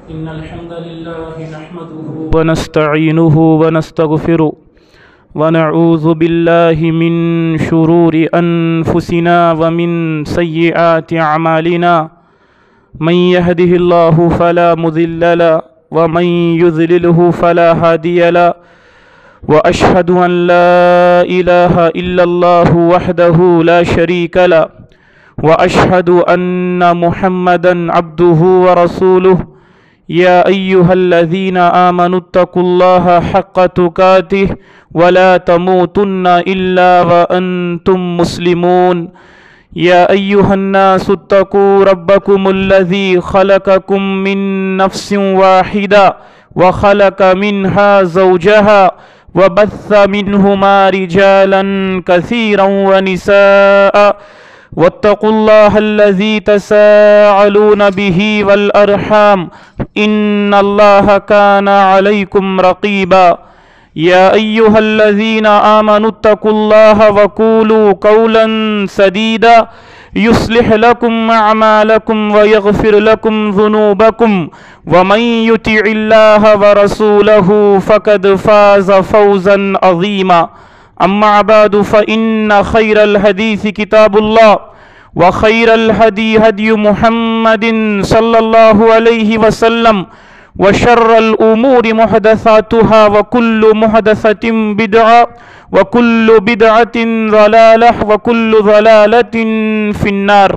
إن الحمد لله نحمده ونستعينه ونستغفره ونعوذ بالله من شرور أنفسنا ومن سيئات أعمالنا من يهده الله فلا مضل له ومن يذلله فلا هادي له واشهد ان لا اله الا الله وحده لا شريك له واشهد ان محمدا عبده ورسوله يا ايها الذين امنوا اتقوا الله حق تقاته ولا تموتن الا وانتم مسلمون يا ايها الناس اتقوا ربكم الذي خلقكم من نفس واحده وخلق منها زوجها وبث منهما رجالا كثيرا ونساء واتقوا الله الذي تساءلون به والارحام ان الله كان عليكم رقيبا يا ايها الذين امنوا اتقوا الله وقولوا قولا سديدا يصلح لكم اعمالكم ويغفر لكم ذنوبكم ومن يطع الله ورسوله فقد فاز فوزا عظيما اما بعد فان خير الحديث كتاب الله وخير الهدي هدي محمد صلى الله عليه وسلم وشر الأمور محدثاتها وكل محدثة بدعة وكل بدعة ضلالة وكل ضلالة في النار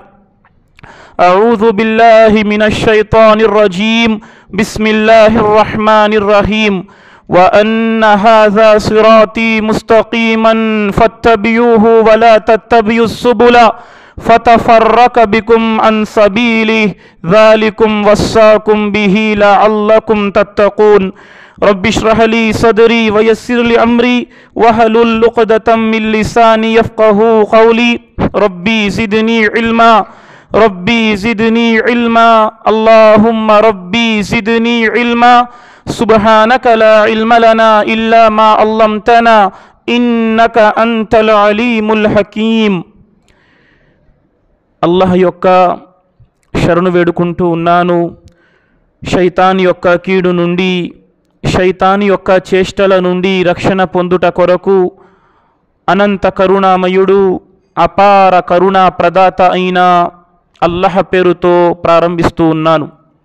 أعوذ بالله من الشيطان الرجيم بسم الله الرحمن الرحيم وأن هذا صراطي مستقيما فاتبعوه ولا تتبعوا السبل فتفرق بكم عن سبيله ذلكم وصاكم به لعلكم تتقون رب اشرح لي صدري ويسر لي امري واحلل عقدة من لساني يفقه قولي ربي زدني علما ربي زدني علما اللهم ربي زدني علما سبحانك لا علم لنا الا ما علمتنا انك انت العليم الحكيم అల్లాహ్ యొక్క శరణు వేడుకుంటూ ఉన్నాను శైతాన్ యొక్క కీడు నుండి శైతాన్ యొక్క చేష్టల నుండి రక్షణ పొందుట కొరకు అనంత కరుణామయుడు అపార కరుణా ప్రదాత అయిన అల్లహ పేరుతో ప్రారంభిస్తూ ఉన్నాను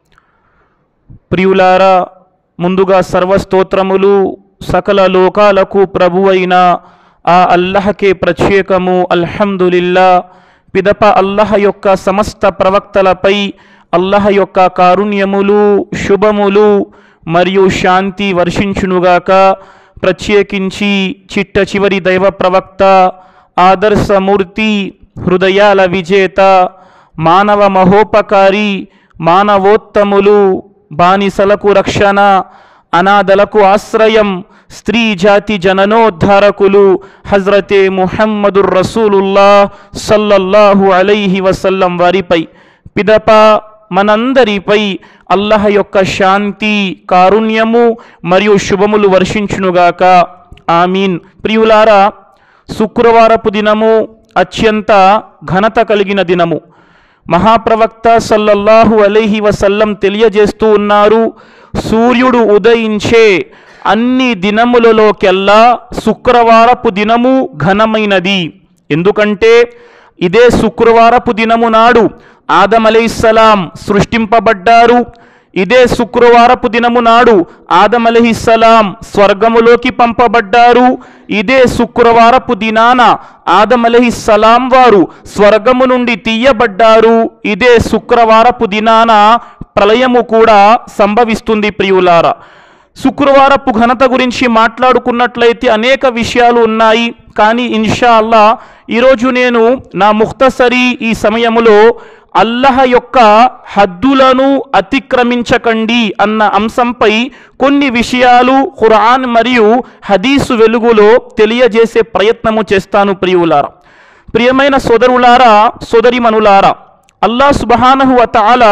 ప్రియులారా ముందుగా సర్వస్తోత్రములు సకల లోకాలకు ప్రభు అయిన ఆ అల్లహకే ప్రత్యేకము అల్హమ్దులిల్లా పిదప అల్లహ యొక్క సమస్త ప్రవక్తలపై అల్లహ యొక్క కారుణ్యములు శుభములు మరియు శాంతి వర్షించునుగాక ప్రత్యేకించి చిట్ట చివరి దైవ ప్రవక్త ఆదర్శమూర్తి హృదయాల విజేత మానవ మహోపకారి మానవోత్తములు బానిసలకు రక్షణ అనాథలకు ఆశ్రయం స్త్రీ జాతి జననోద్ధారకులు హజ్రతే ముహమ్మదుర్ రసూలుల్లా సల్లల్లాహు అలైహి వసల్లం వారిపై పిదప మనందరిపై అల్లహ యొక్క శాంతి కారుణ్యము మరియు శుభములు వర్షించునుగాక ఆమీన్ ప్రియులారా శుక్రవారపు దినము అత్యంత ఘనత కలిగిన దినము మహాప్రవక్త సల్లల్లాహు అలైహి వసల్లం తెలియజేస్తూ ఉన్నారు సూర్యుడు ఉదయించే అన్ని దినములలోకెల్లా శుక్రవారపు దినము ఘనమైనది ఎందుకంటే ఇదే శుక్రవారపు దినము నాడు ఆదమలైసలాం సృష్టింపబడ్డారు ఇదే శుక్రవారపు దినము నాడు ఆదమలహిస్సలాం స్వర్గములోకి పంపబడ్డారు ఇదే శుక్రవారపు దినాన ఆదమలహిస్సలాం వారు స్వర్గము నుండి తీయబడ్డారు ఇదే శుక్రవారపు దినాన ప్రళయము కూడా సంభవిస్తుంది ప్రియులారా శుక్రవారపు ఘనత గురించి మాట్లాడుకున్నట్లయితే అనేక విషయాలు ఉన్నాయి కానీ ఇన్షా అల్లా ఈరోజు నేను నా ముఖ్తసరి ఈ సమయములో అల్లహ యొక్క హద్దులను అతిక్రమించకండి అన్న అంశంపై కొన్ని విషయాలు ఖురాన్ మరియు హదీసు వెలుగులో తెలియజేసే ప్రయత్నము చేస్తాను ప్రియులారా ప్రియమైన సోదరులారా సోదరిమనులారా అల్లా సుబహానహు వతాల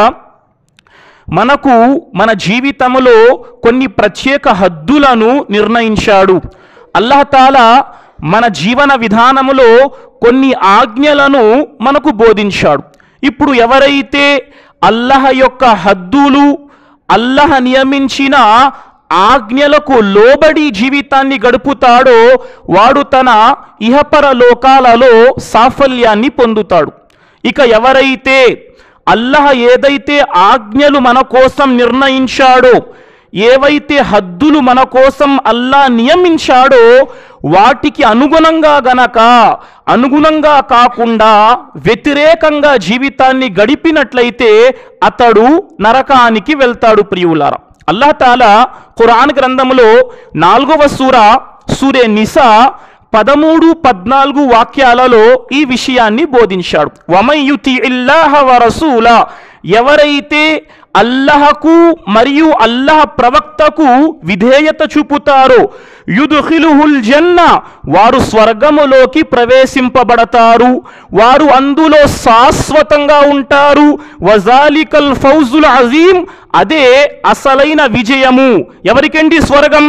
మనకు మన జీవితంలో కొన్ని ప్రత్యేక హద్దులను నిర్ణయించాడు అల్లహతాల మన జీవన విధానములో కొన్ని ఆజ్ఞలను మనకు బోధించాడు ఇప్పుడు ఎవరైతే అల్లహ యొక్క హద్దులు అల్లహ నియమించిన ఆజ్ఞలకు లోబడి జీవితాన్ని గడుపుతాడో వాడు తన ఇహపర లోకాలలో సాఫల్యాన్ని పొందుతాడు ఇక ఎవరైతే అల్లహ ఏదైతే ఆజ్ఞలు మన కోసం నిర్ణయించాడో ఏవైతే హద్దులు మన కోసం అల్లా నియమించాడో వాటికి అనుగుణంగా గనక అనుగుణంగా కాకుండా వ్యతిరేకంగా జీవితాన్ని గడిపినట్లయితే అతడు నరకానికి వెళ్తాడు ప్రియులారా అల్లాహ్ తాలా ఖురాన్ గ్రంథములో నాలుగవ సూర సూరే నిసా పదమూడు పద్నాలుగు వాక్యాలలో ఈ విషయాన్ని బోధించాడు వమయుతి ఇల్లాహ వరసూల ఎవరైతే అల్లహకు మరియు అల్లహ ప్రవక్తకు విధేయత చూపుతారో యుదుఖిలుహుల్ జన్న వారు స్వర్గములోకి ప్రవేశింపబడతారు వారు అందులో శాశ్వతంగా ఉంటారు వజాలికల్ ఫౌజుల్ అజీం అదే అసలైన విజయము ఎవరికండి స్వర్గం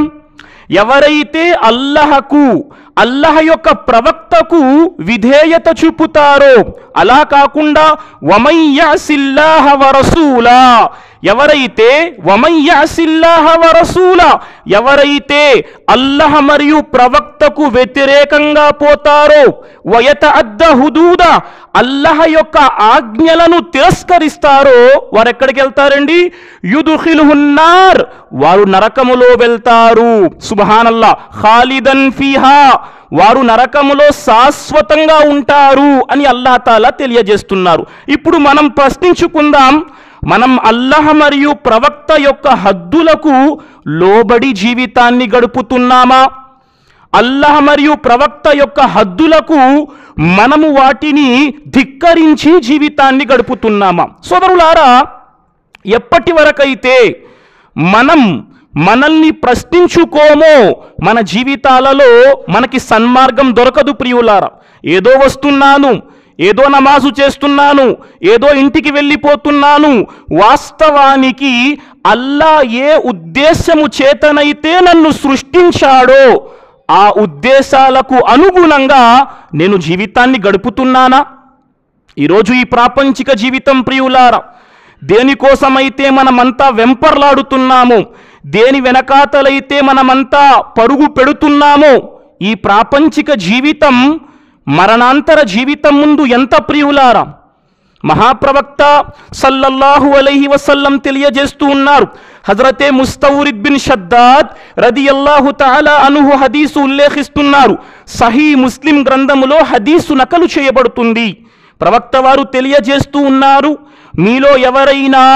ఎవరైతే అల్లహకు అల్లహ యొక్క ప్రవక్తకు విధేయత చూపుతారో అలా కాకుండా వమయ్యాసిల్లాహ వరసూలా ఎవరైతే వమయ్యాసిల్లాహ వరసూలా ఎవరైతే అల్లహ మరియు ప్రవక్తకు వ్యతిరేకంగా పోతారో వయత అద్ద హుదూద అల్లహ యొక్క ఆజ్ఞలను తిరస్కరిస్తారో వారు ఎక్కడికి వెళ్తారండి యుదుఖిలుహున్నార్ వారు నరకములో వెళ్తారు సుబహానల్లా ఖాలిదన్ ఫీహా వారు నరకములో శాశ్వతంగా ఉంటారు అని అల్లాహ్ తాలా తెలియజేస్తున్నారు ఇప్పుడు మనం ప్రశ్నించుకుందాం మనం అల్లహ మరియు ప్రవక్త యొక్క హద్దులకు లోబడి జీవితాన్ని గడుపుతున్నామా అల్లహ మరియు ప్రవక్త యొక్క హద్దులకు మనము వాటిని ధిక్కరించి జీవితాన్ని గడుపుతున్నామా సోదరులారా ఎప్పటి వరకైతే మనం మనల్ని ప్రశ్నించుకోమో మన జీవితాలలో మనకి సన్మార్గం దొరకదు ప్రియులారా ఏదో వస్తున్నాను ఏదో నమాజు చేస్తున్నాను ఏదో ఇంటికి వెళ్ళిపోతున్నాను వాస్తవానికి అల్లా ఏ ఉద్దేశము చేతనైతే నన్ను సృష్టించాడో ఆ ఉద్దేశాలకు అనుగుణంగా నేను జీవితాన్ని గడుపుతున్నానా ఈరోజు ఈ ప్రాపంచిక జీవితం ప్రియులారా దేనికోసమైతే మనమంతా వెంపర్లాడుతున్నామో దేని వెనకాతలైతే మనమంతా పరుగు పెడుతున్నామో ఈ ప్రాపంచిక జీవితం మరణాంతర జీవితం ముందు ఎంత ప్రియులారా మహాప్రవక్త సల్లల్లాహు అలైహి వసల్లం తెలియజేస్తూ ఉన్నారు హజరతే ముస్తౌరిద్ బిన్ షద్దాద్ రదియల్లాహు తాలా అనుహు హదీసు ఉల్లేఖిస్తున్నారు సహీ ముస్లిం గ్రంథములో హదీసు నకలు చేయబడుతుంది ప్రవక్త వారు తెలియజేస్తూ ఉన్నారు మీలో ఎవరైనా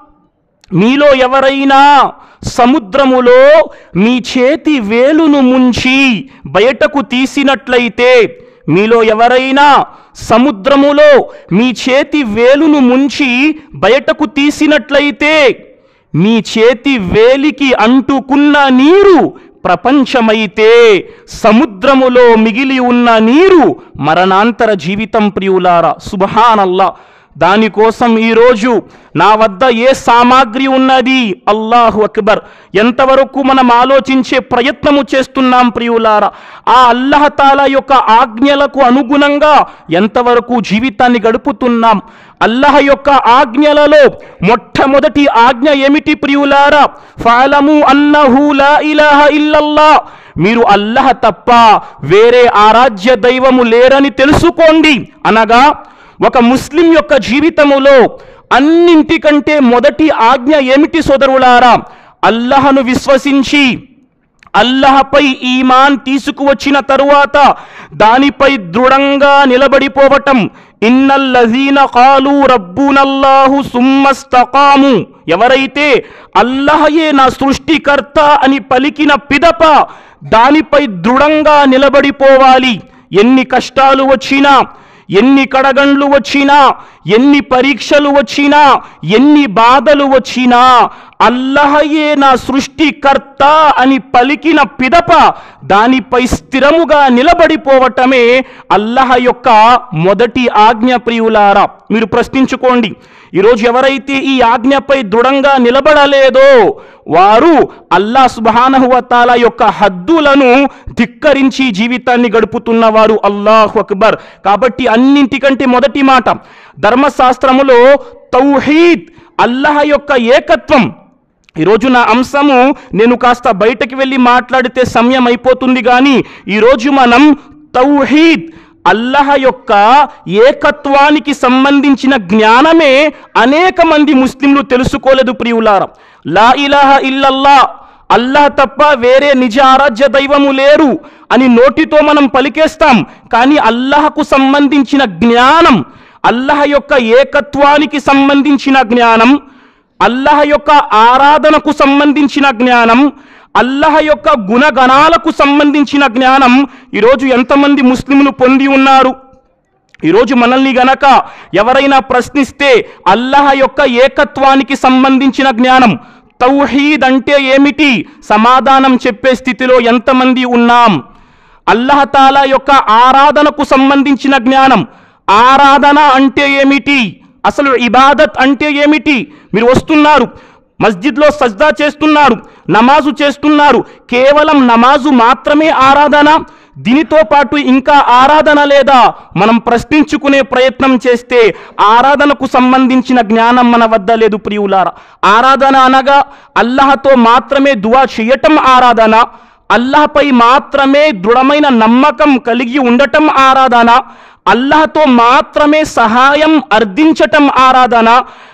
మీలో ఎవరైనా సముద్రములో మీ చేతి వేలును ముంచి బయటకు తీసినట్లయితే మీలో ఎవరైనా సముద్రములో మీ చేతి వేలును ముంచి బయటకు తీసినట్లయితే మీ చేతి వేలికి అంటుకున్న నీరు ప్రపంచమైతే సముద్రములో మిగిలి ఉన్న నీరు మరణాంతర జీవితం ప్రియులారా సుబహానల్లా దానికోసం ఈరోజు నా వద్ద ఏ సామాగ్రి ఉన్నది అల్లాహు అక్బర్ ఎంతవరకు మనం ఆలోచించే ప్రయత్నము చేస్తున్నాం ప్రియులారా ఆ అల్లహతాల యొక్క ఆజ్ఞలకు అనుగుణంగా ఎంతవరకు జీవితాన్ని గడుపుతున్నాం అల్లహ యొక్క ఆజ్ఞలలో మొట్టమొదటి ఆజ్ఞ ఏమిటి ప్రియులారా ఫాలము అన్నహు లా ఇలాహ ఇల్లల్లా మీరు అల్లహ తప్ప వేరే ఆరాధ్య దైవము లేరని తెలుసుకోండి అనగా ఒక ముస్లిం యొక్క జీవితములో అన్నింటికంటే మొదటి ఆజ్ఞ ఏమిటి సోదరులారా అల్లహను విశ్వసించి అల్లహపై ఈమాన్ తీసుకువచ్చిన తరువాత దానిపై దృఢంగా నిలబడిపోవటం ఇన్నల్లజీన కాలు రబ్బునల్లాహు సుమ్మస్తకాము ఎవరైతే అల్లహయే నా సృష్టికర్త అని పలికిన పిదప దానిపై దృఢంగా నిలబడిపోవాలి ఎన్ని కష్టాలు వచ్చినా ఎన్ని కడగండ్లు వచ్చినా ఎన్ని పరీక్షలు వచ్చినా ఎన్ని బాధలు వచ్చినా అల్లహయే నా సృష్టికర్త అని పలికిన పిదప దానిపై స్థిరముగా నిలబడిపోవటమే అల్లహ యొక్క మొదటి ఆజ్ఞ ప్రియులారా మీరు ప్రశ్నించుకోండి ఈరోజు ఎవరైతే ఈ ఆజ్ఞపై దృఢంగా నిలబడలేదో వారు అల్లా సుబానహువతాల యొక్క హద్దులను ధిక్కరించి జీవితాన్ని గడుపుతున్నవారు అల్లాహు అక్బర్ కాబట్టి అన్నింటికంటే మొదటి మాట ధర్మశాస్త్రములో తౌహీద్ అల్లహ యొక్క ఏకత్వం ఈరోజు నా అంశము నేను కాస్త బయటకు వెళ్ళి మాట్లాడితే సమయం అయిపోతుంది కానీ ఈరోజు మనం తౌహీద్ అల్లహ యొక్క ఏకత్వానికి సంబంధించిన జ్ఞానమే అనేక మంది ముస్లింలు తెలుసుకోలేదు ప్రియులారా లా ఇలాహ ఇల్లల్లా అల్లాహ్ తప్ప వేరే నిజ ఆరాధ్య దైవము లేరు అని నోటితో మనం పలికేస్తాం కానీ అల్లాహకు సంబంధించిన జ్ఞానం అల్లాహ యొక్క ఏకత్వానికి సంబంధించిన జ్ఞానం అల్లహ యొక్క ఆరాధనకు సంబంధించిన జ్ఞానం అల్లహ యొక్క గుణగణాలకు సంబంధించిన జ్ఞానం ఈరోజు ఎంతమంది ముస్లింలు పొంది ఉన్నారు ఈరోజు మనల్ని గనక ఎవరైనా ప్రశ్నిస్తే అల్లహ యొక్క ఏకత్వానికి సంబంధించిన జ్ఞానం తౌహీద్ అంటే ఏమిటి సమాధానం చెప్పే స్థితిలో ఎంతమంది ఉన్నాం అల్లహతాలా యొక్క ఆరాధనకు సంబంధించిన జ్ఞానం ఆరాధన అంటే ఏమిటి అసలు ఇబాదత్ అంటే ఏమిటి మీరు వస్తున్నారు మస్జిద్లో సజ్దా చేస్తున్నారు నమాజు చేస్తున్నారు కేవలం నమాజు మాత్రమే ఆరాధన దీనితో పాటు ఇంకా ఆరాధన లేదా మనం ప్రశ్నించుకునే ప్రయత్నం చేస్తే ఆరాధనకు సంబంధించిన జ్ఞానం మన వద్ద లేదు ప్రియులారా ఆరాధన అనగా అల్లహతో మాత్రమే దువా చేయటం ఆరాధన అల్లాహపై మాత్రమే దృఢమైన నమ్మకం కలిగి ఉండటం ఆరాధన అల్లాహతో మాత్రమే సహాయం అర్థించటం ఆరాధన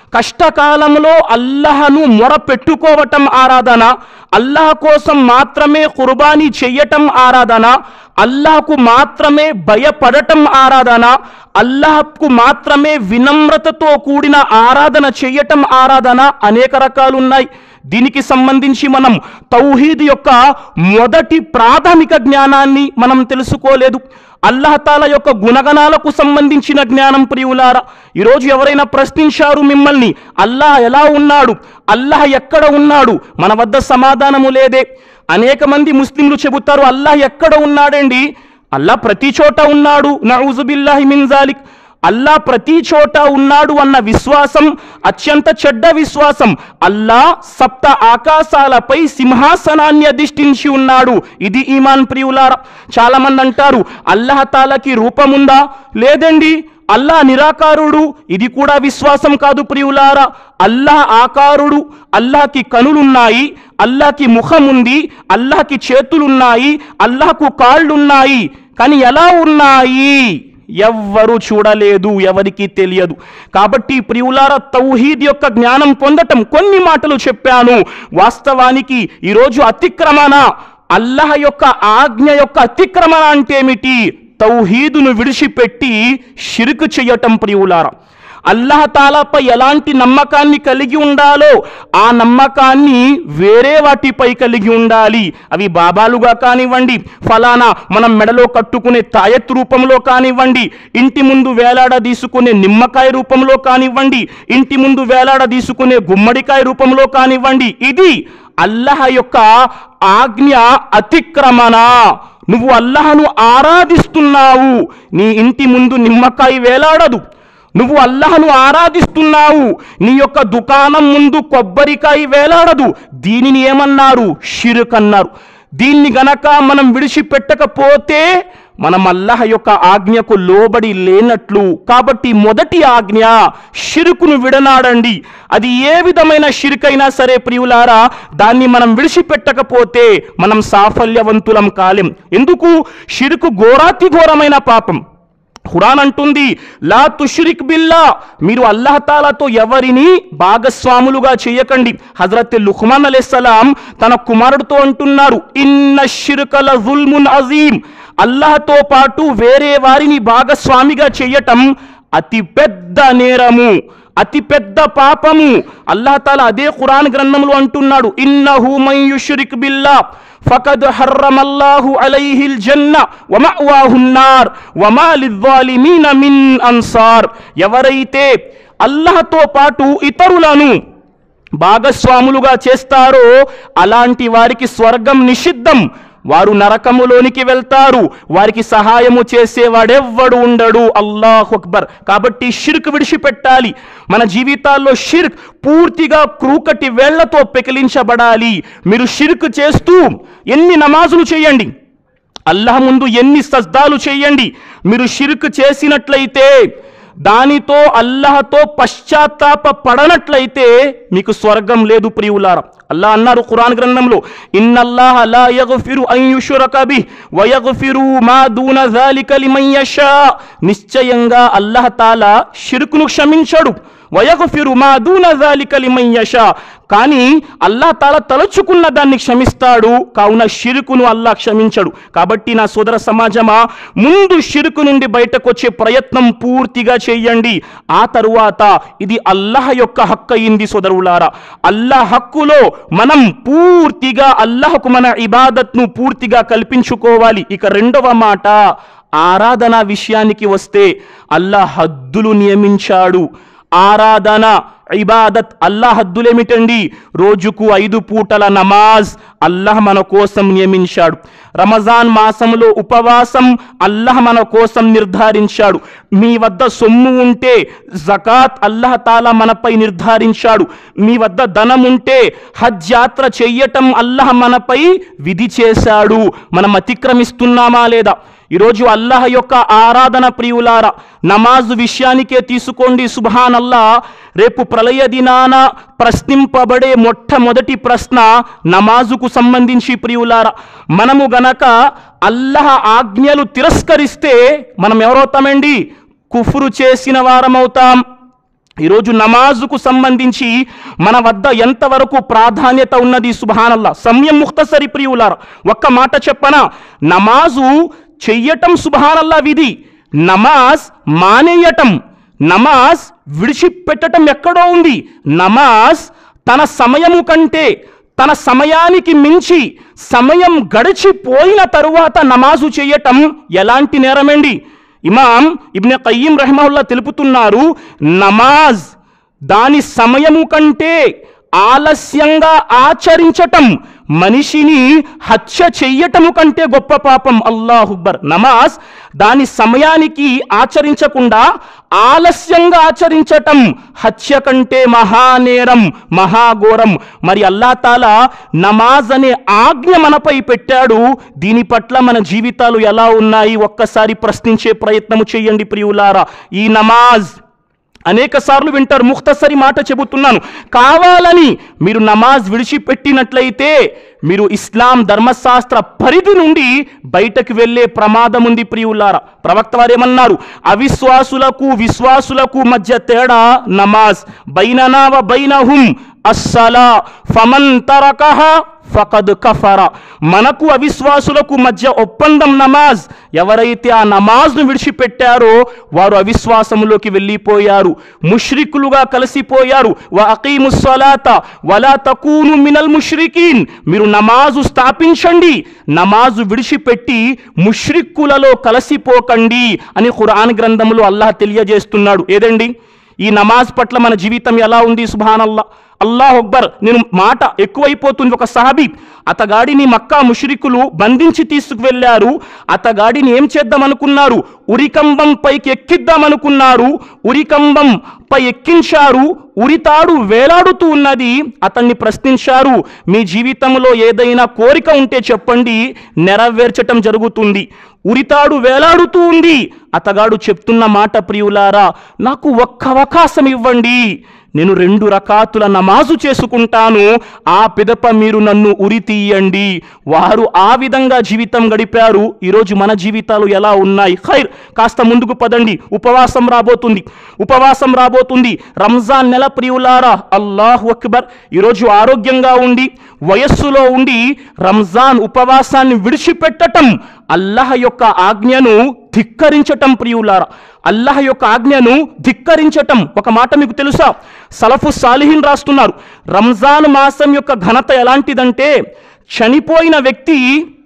కష్టకాలంలో అల్లహను మొరపెట్టుకోవటం ఆరాధన అల్లాహ్ కోసం మాత్రమే కుర్బానీ చెయ్యటం ఆరాధన అల్లాహకు మాత్రమే భయపడటం ఆరాధన అల్లాహకు మాత్రమే వినమ్రతతో కూడిన ఆరాధన చెయ్యటం ఆరాధన అనేక రకాలున్నాయి దీనికి సంబంధించి మనం తౌహీద్ యొక్క మొదటి ప్రాథమిక జ్ఞానాన్ని మనం తెలుసుకోలేదు అల్లహతాల యొక్క గుణగణాలకు సంబంధించిన జ్ఞానం ప్రియులారా ఈరోజు ఎవరైనా ప్రశ్నించారు మిమ్మల్ని అల్లాహ్ ఎలా ఉన్నాడు అల్లాహ్ ఎక్కడ ఉన్నాడు మన వద్ద సమాధానము లేదే అనేక మంది ముస్లింలు చెబుతారు అల్లాహ్ ఎక్కడ ఉన్నాడండి అల్లాహ్ ప్రతి చోట ఉన్నాడు నౌజుబిల్లాహి మిన్ జాలిక్ అల్లా ప్రతి చోట ఉన్నాడు అన్న విశ్వాసం అత్యంత చెడ్డ విశ్వాసం అల్లా సప్త ఆకాశాలపై సింహాసనాన్ని అధిష్ఠించి ఉన్నాడు ఇది ఈమాన్ ప్రియులారా చాలా మంది అంటారు అల్లాహ్ తాలకి రూపముందా లేదండి అల్లా నిరాకారుడు ఇది కూడా విశ్వాసం కాదు ప్రియులారా అల్లాహ్ ఆకారుడు అల్లాహకి కనులున్నాయి అల్లాహకి ముఖం ఉంది అల్లాహకి చేతులున్నాయి అల్లాహకు కాళ్ళున్నాయి కానీ ఎలా ఉన్నాయి ఎవ్వరు చూడలేదు ఎవరికి తెలియదు కాబట్టి ప్రియులార తౌహీద్ యొక్క జ్ఞానం పొందటం కొన్ని మాటలు చెప్పాను వాస్తవానికి ఈరోజు అతిక్రమణ అల్లహ యొక్క ఆజ్ఞ యొక్క అతిక్రమణ అంటే ఏమిటి తౌహీదును విడిచిపెట్టి షిరుకు చేయటం ప్రియులారా అల్లాహ్ తాలాపై ఎలాంటి నమ్మకాన్ని కలిగి ఉండాలో ఆ నమ్మకాన్ని వేరే వాటిపై కలిగి ఉండాలి అవి బాబాలుగా కానివ్వండి ఫలానా మనం మెడలో కట్టుకునే తాయత్ రూపంలో కానివ్వండి ఇంటి ముందు వేలాడ తీసుకునే నిమ్మకాయ రూపంలో కానివ్వండి ఇంటి ముందు వేలాడ తీసుకునే గుమ్మడికాయ రూపంలో కానివ్వండి ఇది అల్లహ యొక్క ఆజ్ఞ అతిక్రమణ నువ్వు అల్లహను ఆరాధిస్తున్నావు నీ ఇంటి ముందు నిమ్మకాయ వేలాడదు నువ్వు అల్లహను ఆరాధిస్తున్నావు నీ యొక్క దుకాణం ముందు కొబ్బరికాయ వేలాడదు దీనిని ఏమన్నారు షిరుక్ అన్నారు దీన్ని గనక మనం విడిచిపెట్టకపోతే మనం అల్లహ యొక్క ఆజ్ఞకు లోబడి లేనట్లు కాబట్టి మొదటి ఆజ్ఞ షిరుకును విడనాడండి అది ఏ విధమైన షిరుకైనా సరే ప్రియులారా దాన్ని మనం విడిచిపెట్టకపోతే మనం సాఫల్యవంతులం కాలేం ఎందుకు షిరుకు ఘోరాతి ఘోరమైన పాపం ఖురాన్ అంటుంది లా తుష్రిక్ బిల్లా మీరు అల్లాహతాలాతో ఎవరిని భాగస్వాములుగా చేయకండి హజరత్ లుహ్మాన్ అలైసలాం తన కుమారుడితో అంటున్నారు ఇన్న షిరుకల జుల్మున్ అజీం అల్లాహతో పాటు వేరే వారిని భాగస్వామిగా చేయటం అతి పెద్ద నేరము అతి పెద్ద పాపము అల్లాహ్ తాలా అదే ఖురాన్ గ్రంథంలో అంటున్నాడు ఇన్నహు మన్ యుష్రిక్ బిల్లా ఫకద్ హర్రమల్లాహు అలైహిల్ జన్న వమఅవాహున్నార్ వమా లిజ్జాలిమీన మిన్ అన్సార్ ఎవరైతే అల్లాహతో పాటు ఇతరులను భాగస్వాములుగా చేస్తారో అలాంటి వారికి స్వర్గం నిషిద్ధం వారు నరకములోనికి వెళ్తారు వారికి సహాయము చేసేవాడెవ్వడు ఉండడు అల్లాహ్ అక్బర్ కాబట్టి షిర్క్ విడిచిపెట్టాలి మన జీవితాల్లో షిర్క్ పూర్తిగా క్రూకటి వేళ్లతో పెకిలించబడాలి మీరు షిర్క్ చేస్తూ ఎన్ని నమాజులు చేయండి అల్లాహ్ ముందు ఎన్ని సజ్దాలు చేయండి మీరు షిర్క్ చేసినట్లయితే దానితో అల్లహతో పశ్చాత్తాప పడనట్లయితే మీకు స్వర్గం లేదు ప్రియులారా అల్లా అన్నారు ఖురాన్ గ్రంథంలో ఇన్నల్లాహ లా యగ్ఫిరు అన్ యుష్రక బిహ్ వ యగ్ఫిరు మా దూన జాలిక లిమన్ యషా నిశ్చయంగా అల్లాహ్ తాలా షిర్కును క్షమించడు వయగఫిరు మా దూన జాలిక లిమన్ యషా కానీ అల్లాహ్ తాలా తలుచుకున్న దాన్ని క్షమిస్తాడు కావున షిరుకును అల్లాహ్ క్షమించడు కాబట్టి నా సోదర సమాజమా ముందు షిరుకు నుండి బయటకు వచ్చే ప్రయత్నం పూర్తిగా చేయండి ఆ తరువాత ఇది అల్లాహ్ యొక్క హక్కు అయింది సోదరులారా అల్లాహ్ హక్కులో మనం పూర్తిగా అల్లాహకు మన ఇబాదత్ను పూర్తిగా కల్పించుకోవాలి ఇక రెండవ మాట ఆరాధన విషయానికి వస్తే అల్లాహ్ హద్దులు నియమించాడు ఆరాధన ఇబాదత్ అల్లాహ్ హద్దులేమిటండి రోజుకు ఐదు పూటల నమాజ్ అల్లాహ్ మన కోసం నియమించాడు రమజాన్ మాసంలో ఉపవాసం అల్లాహ్ మన కోసం నిర్ధారించాడు మీ వద్ద సొమ్ము ఉంటే జకాత్ అల్లాహ్ తాలా మనపై నిర్ధారించాడు మీ వద్ద ధనం ఉంటే హజ్ యాత్ర చెయ్యటం అల్లాహ్ మనపై విధి చేశాడు మనం అతిక్రమిస్తున్నామా లేదా ఈరోజు అల్లాహ్ యొక్క ఆరాధన ప్రియులారా నమాజు విషయానికే తీసుకోండి సుభాన్ అల్లా రేపు ప్రళయ దినాన ప్రశ్నింపబడే మొట్టమొదటి ప్రశ్న నమాజుకు సంబంధించి ప్రియులారా మనము గనక అల్లాహ్ ఆజ్ఞలు తిరస్కరిస్తే మనం ఎవరవుతామండి కుఫ్రు చేసిన వారమవుతాం ఈరోజు నమాజుకు సంబంధించి మన వద్ద ఎంతవరకు ప్రాధాన్యత ఉన్నది సుభానల్లా సమయం ముక్తసరి ప్రియులార ఒక్క మాట చెప్పనా నమాజు చెయ్యటం సుభానల్లా విధి నమాజ్ మానేయటం నమాజ్ విడిచిపెట్టటం ఎక్కడో ఉంది నమాజ్ తన సమయము కంటే తన సమయానికి మించి సమయం గడిచిపోయిన తరువాత నమాజు చేయటం ఎలాంటి నేరమండి ఇమాం ఇబ్నె కయ్యం రహమహుల్లా తెలుపుతున్నారు నమాజ్ దాని సమయము కంటే ఆలస్యంగా ఆచరించటం మనిషిని హత్య చెయ్యటము కంటే గొప్ప పాపం అల్లాహుబ్బర్ నమాజ్ దాని సమయానికి ఆచరించకుండా ఆలస్యంగా ఆచరించటం హత్య కంటే మహానేరం మహాఘోరం మరి అల్లా తాలా నమాజ్ అనే ఆజ్ఞ మనపై పెట్టాడు దీని పట్ల మన జీవితాలు ఎలా ఉన్నాయి ఒక్కసారి ప్రశ్నించే ప్రయత్నము చేయండి ప్రియులారా ఈ నమాజ్ అనేక సార్లు వింటారు ముక్తసరి మాట చెబుతున్నాను కావాలని మీరు నమాజ్ విడిచిపెట్టినట్లయితే మీరు ఇస్లాం ధర్మశాస్త్ర పరిధి నుండి బయటకు వెళ్ళే ప్రమాదం ఉంది ప్రియులారా ప్రవక్త వారేమన్నారు అవిశ్వాసులకు విశ్వాసులకు మధ్య తేడా నమాజ్ బైననా వ బైనహుం అస్సలా ఫమన్ తరకహ ఫకద్ కఫర మనకు అవిశ్వాసులకు మధ్య ఒప్పందం నమాజ్ ఎవరైతే ఆ నమాజ్ను విడిచిపెట్టారో వారు అవిశ్వాసములోకి వెళ్ళిపోయారు ముష్రికులుగా కలిసిపోయారు వ అకీము సలాత వలా తకూను మినల్ ముష్రికీన్ మీరు నమాజు స్థాపించండి నమాజు విడిచిపెట్టి ముష్రిక్కులలో కలిసిపోకండి అని ఖురాన్ గ్రంథంలో అల్లాహ్ తెలియజేస్తున్నాడు ఏదండి ఈ నమాజ్ పట్ల మన జీవితం ఎలా ఉంది సుభానల్లా అల్లాహ్ అక్బర్ నేను మాట ఎక్కువైపోతుంది ఒక సహాబీ అతగాడిని మక్కా ముషరికులు బంధించి తీసుకువెళ్ళారు అతగాడిని ఏం చేద్దామనుకున్నారు ఉరికంబం పైకి ఎక్కిద్దామనుకున్నారు ఉరికంబం పై ఎక్కించారు ఉరితాడు వేలాడుతూ ఉన్నది అతన్ని ప్రశ్నించారు మీ జీవితంలో ఏదైనా కోరిక ఉంటే చెప్పండి నెరవేర్చటం జరుగుతుంది ఉరితాడు వేలాడుతూ ఉంది అతగాడు చెప్తున్న మాట ప్రియులారా నాకు ఒక్క అవకాశం ఇవ్వండి నేను రెండు రకాతుల నమాజు చేసుకుంటాను ఆ పిదప మీరు నన్ను ఉరి తీయండి వారు ఆ విధంగా జీవితం గడిపారు ఈరోజు మన జీవితాలు ఎలా ఉన్నాయి ఖైర్ కాస్త ముందుకు పదండి ఉపవాసం రాబోతుంది ఉపవాసం రాబోతుంది రంజాన్ నెల ప్రియులారా అల్లాహ్ అక్బర్ ఈరోజు ఆరోగ్యంగా ఉండి వయస్సులో ఉండి రంజాన్ ఉపవాసాన్ని విడిచిపెట్టటం అల్లాహ్ యొక్క ఆజ్ఞను ధిక్కరించటం ప్రియులారా అల్లాహ్ యొక్క ఆజ్ఞను ధిక్కరించటం ఒక మాట మీకు తెలుసా సలఫు సాలిహిన్ రాస్తున్నారు రంజాన్ మాసం యొక్క ఘనత ఎలాంటిదంటే చనిపోయిన వ్యక్తి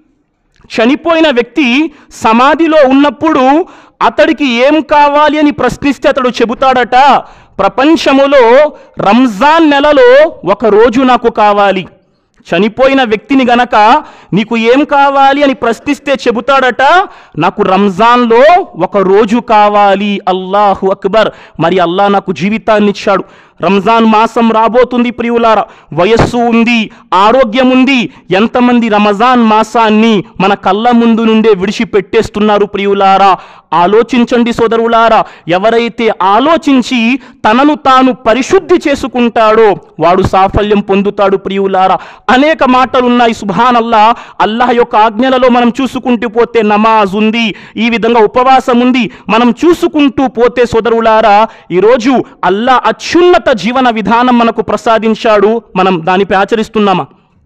చనిపోయిన వ్యక్తి సమాధిలో ఉన్నప్పుడు అతడికి ఏం కావాలి అని ప్రశ్నిస్తే అతడు చెబుతాడట ప్రపంచములో రంజాన్ నెలలో ఒక రోజు నాకు కావాలి చనిపోయిన వ్యక్తిని గనక నీకు ఏం కావాలి అని ప్రశ్నిస్తే చెబుతాడట నాకు రంజాన్లో ఒక రోజు కావాలి అల్లాహు అక్బర్ మరి అల్లాహ్ నాకు జీవితాన్ని ఇచ్చాడు రంజాన్ మాసం రాబోతుంది ప్రియులారా వయస్సు ఉంది ఆరోగ్యం ఉంది ఎంతమంది రమజాన్ మాసాన్ని మన కళ్ళ ముందు నుండే విడిచిపెట్టేస్తున్నారు ప్రియులారా ఆలోచించండి సోదరులారా ఎవరైతే ఆలోచించి తనను తాను పరిశుద్ధి చేసుకుంటాడో వాడు సాఫల్యం పొందుతాడు ప్రియులారా అనేక మాటలున్నాయి సుభాన్ అల్లా అల్లాహ్ యొక్క ఆజ్ఞలలో మనం చూసుకుంటూ పోతే నమాజ్ ఉంది ఈ విధంగా ఉపవాసం ఉంది మనం చూసుకుంటూ పోతే సోదరులారా ఈరోజు అల్లా అత్యున్నత జీవన విధానం మనకు ప్రసాదించాడు మనం దానిపై ఆచరిస్తున్నామా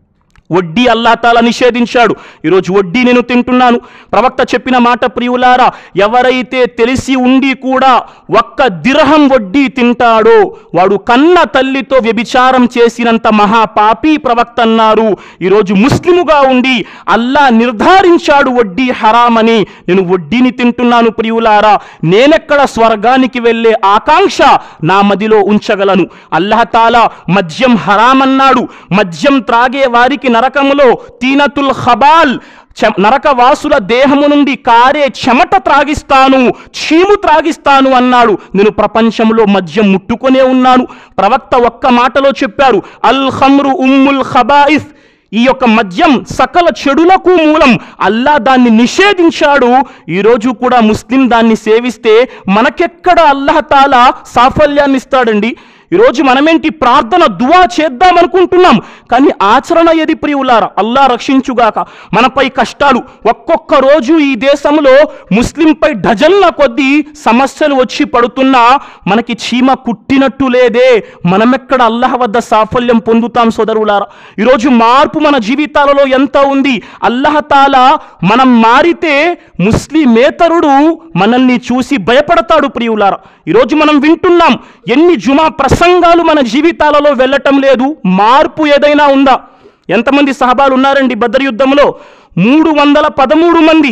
వడ్డీ అల్లా తాలా నిషేధించాడు ఈరోజు వడ్డీ నేను తింటున్నాను ప్రవక్త చెప్పిన మాట ప్రియులారా ఎవరైతే తెలిసి ఉండి కూడా ఒక్క దిరహం వడ్డీ తింటాడో వాడు కన్న తల్లితో వ్యభిచారం చేసినంత మహాపాపి ప్రవక్త అన్నారు ఈరోజు ముస్లిముగా ఉండి అల్లా నిర్ధారించాడు వడ్డీ హరామని నేను వడ్డీని తింటున్నాను ప్రియులారా నేనెక్కడ స్వర్గానికి వెళ్ళే ఆకాంక్ష నా మదిలో ఉంచగలను అల్లహతాలా మద్యం హరామన్నాడు మద్యం త్రాగే వారికి నరకములో తీనతుల్ ఖబాల్ చె- నరకవాసుల దేహము నుండి కారే చెమట త్రాగిస్తాను చీము త్రాగిస్తాను అన్నాడు నేను ప్రపంచంలో మద్యం ముట్టుకొనే ఉన్నాను ప్రవక్త ఒక్క మాటలో చెప్పారు అల్ ఖమ్రు ఉమ్ముల్ ఖబాయిస్ ఈ యొక్క మద్యం సకల చెడులకు మూలం అల్లా దాన్ని నిషేధించాడు ఈరోజు కూడా ముస్లిం దాన్ని సేవిస్తే మనకెక్కడ అల్లాహ్ తాలా సాఫల్యాన్ని ఇస్తాడండి ఈరోజు మనమేంటి ప్రార్థన దువా చేద్దాం అనుకుంటున్నాం కానీ ఆచరణ ఏది ప్రియులారా అల్లా రక్షించుగాక మనపై కష్టాలు ఒక్కొక్క రోజు ఈ దేశంలో ముస్లింపై డజన్ల కొద్దీ సమస్యలు వచ్చి పడుతున్నా మనకి చీమ కుట్టినట్టు లేదే మనమెక్కడ అల్లాహ్ వద్ద సాఫల్యం పొందుతాం సోదరులారా ఈరోజు మార్పు మన జీవితాలలో ఎంత ఉంది అల్లాహ్ తాలా మనం మారితే ముస్లిమేతరుడు మనల్ని చూసి భయపడతాడు ప్రియులారా ఈరోజు మనం వింటున్నాం ఎన్ని జుమా ప్రసంగాలు మన జీవితాలలో వెళ్ళటం లేదు మార్పు ఏదైనా ఉందా ఎంతమంది సహబాలు ఉన్నారండి బద్ర యుద్ధంలో మూడు వందల పదమూడు మంది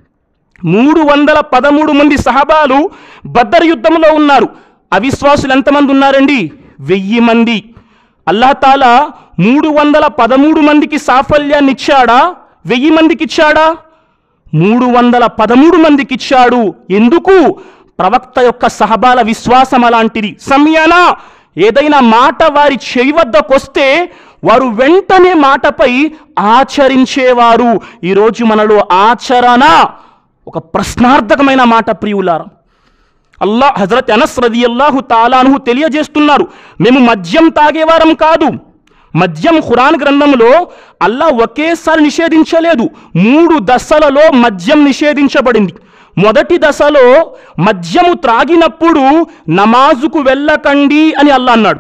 మూడు వందల పదమూడు మంది సహబాలు బద్దర్ యుద్ధంలో ఉన్నారు అవిశ్వాసులు ఎంతమంది ఉన్నారండి వెయ్యి మంది అల్లాహతాలా మూడు వందల పదమూడు మందికి సాఫల్యాన్ని ఇచ్చాడా వెయ్యి మందికి ఇచ్చాడా మూడు వందల పదమూడు మందికి ఇచ్చాడు ఎందుకు ప్రవక్త యొక్క సహబాల విశ్వాసం అలాంటిది సమయానా ఏదైనా మాట వారి చెవి వద్దకొస్తే వారు వెంటనే మాటపై ఆచరించేవారు ఈరోజు మనలో ఆచరణ ఒక ప్రశ్నార్థకమైన మాట ప్రియులారా అల్లా హజరత్ అనస్ రది అల్లాహు తాలాను తెలియజేస్తున్నారు మేము మద్యం తాగేవారం కాదు మద్యం ఖురాన్ గ్రంథంలో అల్లా ఒకేసారి నిషేధించలేదు మూడు దశలలో మద్యం నిషేధించబడింది మొదటి దశలో మద్యము త్రాగినప్పుడు నమాజుకు వెళ్ళకండి అని అల్లా అన్నాడు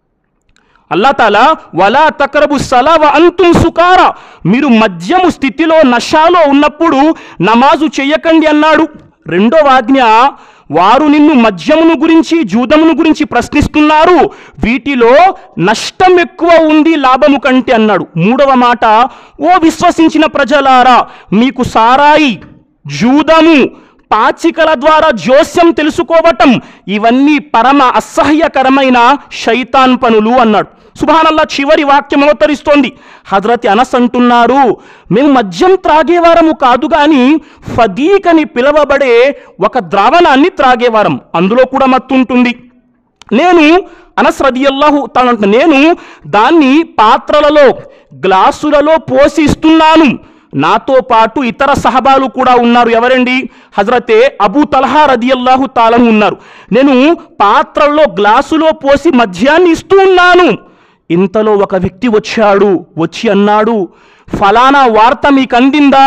అల్లా తాలా వలా తకరబు సలావ అంతుం సుకారా మీరు మద్యము స్థితిలో నషాలో ఉన్నప్పుడు నమాజు చెయ్యకండి అన్నాడు రెండవ ఆజ్ఞ వారు నిన్ను మద్యమును గురించి జూదమును గురించి ప్రశ్నిస్తున్నారు వీటిలో నష్టం ఎక్కువ ఉంది లాభము కంటే అన్నాడు మూడవ మాట ఓ విశ్వసించిన ప్రజలారా మీకు సారాయి జూదము పాచికల ద్వారా జోస్యం తెలుసుకోవటం ఇవన్నీ పరమ అసహ్యకరమైన శైతాన్ పనులు అన్నాడు సుభానల్లా చివరి వాక్యం అవతరిస్తోంది హజరత్ అనస్ అంటున్నారు మేము మద్యం త్రాగేవారము కాదు గాని ఫదీక్ అని పిలవబడే ఒక ద్రావణాన్ని త్రాగేవారం అందులో కూడా మత్తు ఉంటుంది నేను అనస్ రదియల్లాహు తాను నేను దాన్ని పాత్రలలో గ్లాసులలో పోసి ఇస్తున్నాను నాతో పాటు ఇతర సహబాలు కూడా ఉన్నారు ఎవరండి హజరతే అబూ తలహా రదియల్లాహు తాలను ఉన్నారు నేను పాత్రల్లో గ్లాసులో పోసి మద్యాన్ని ఇస్తూ ఉన్నాను ఇంతలో ఒక వ్యక్తి వచ్చాడు వచ్చి అన్నాడు ఫలానా వార్త మీకు అందిందా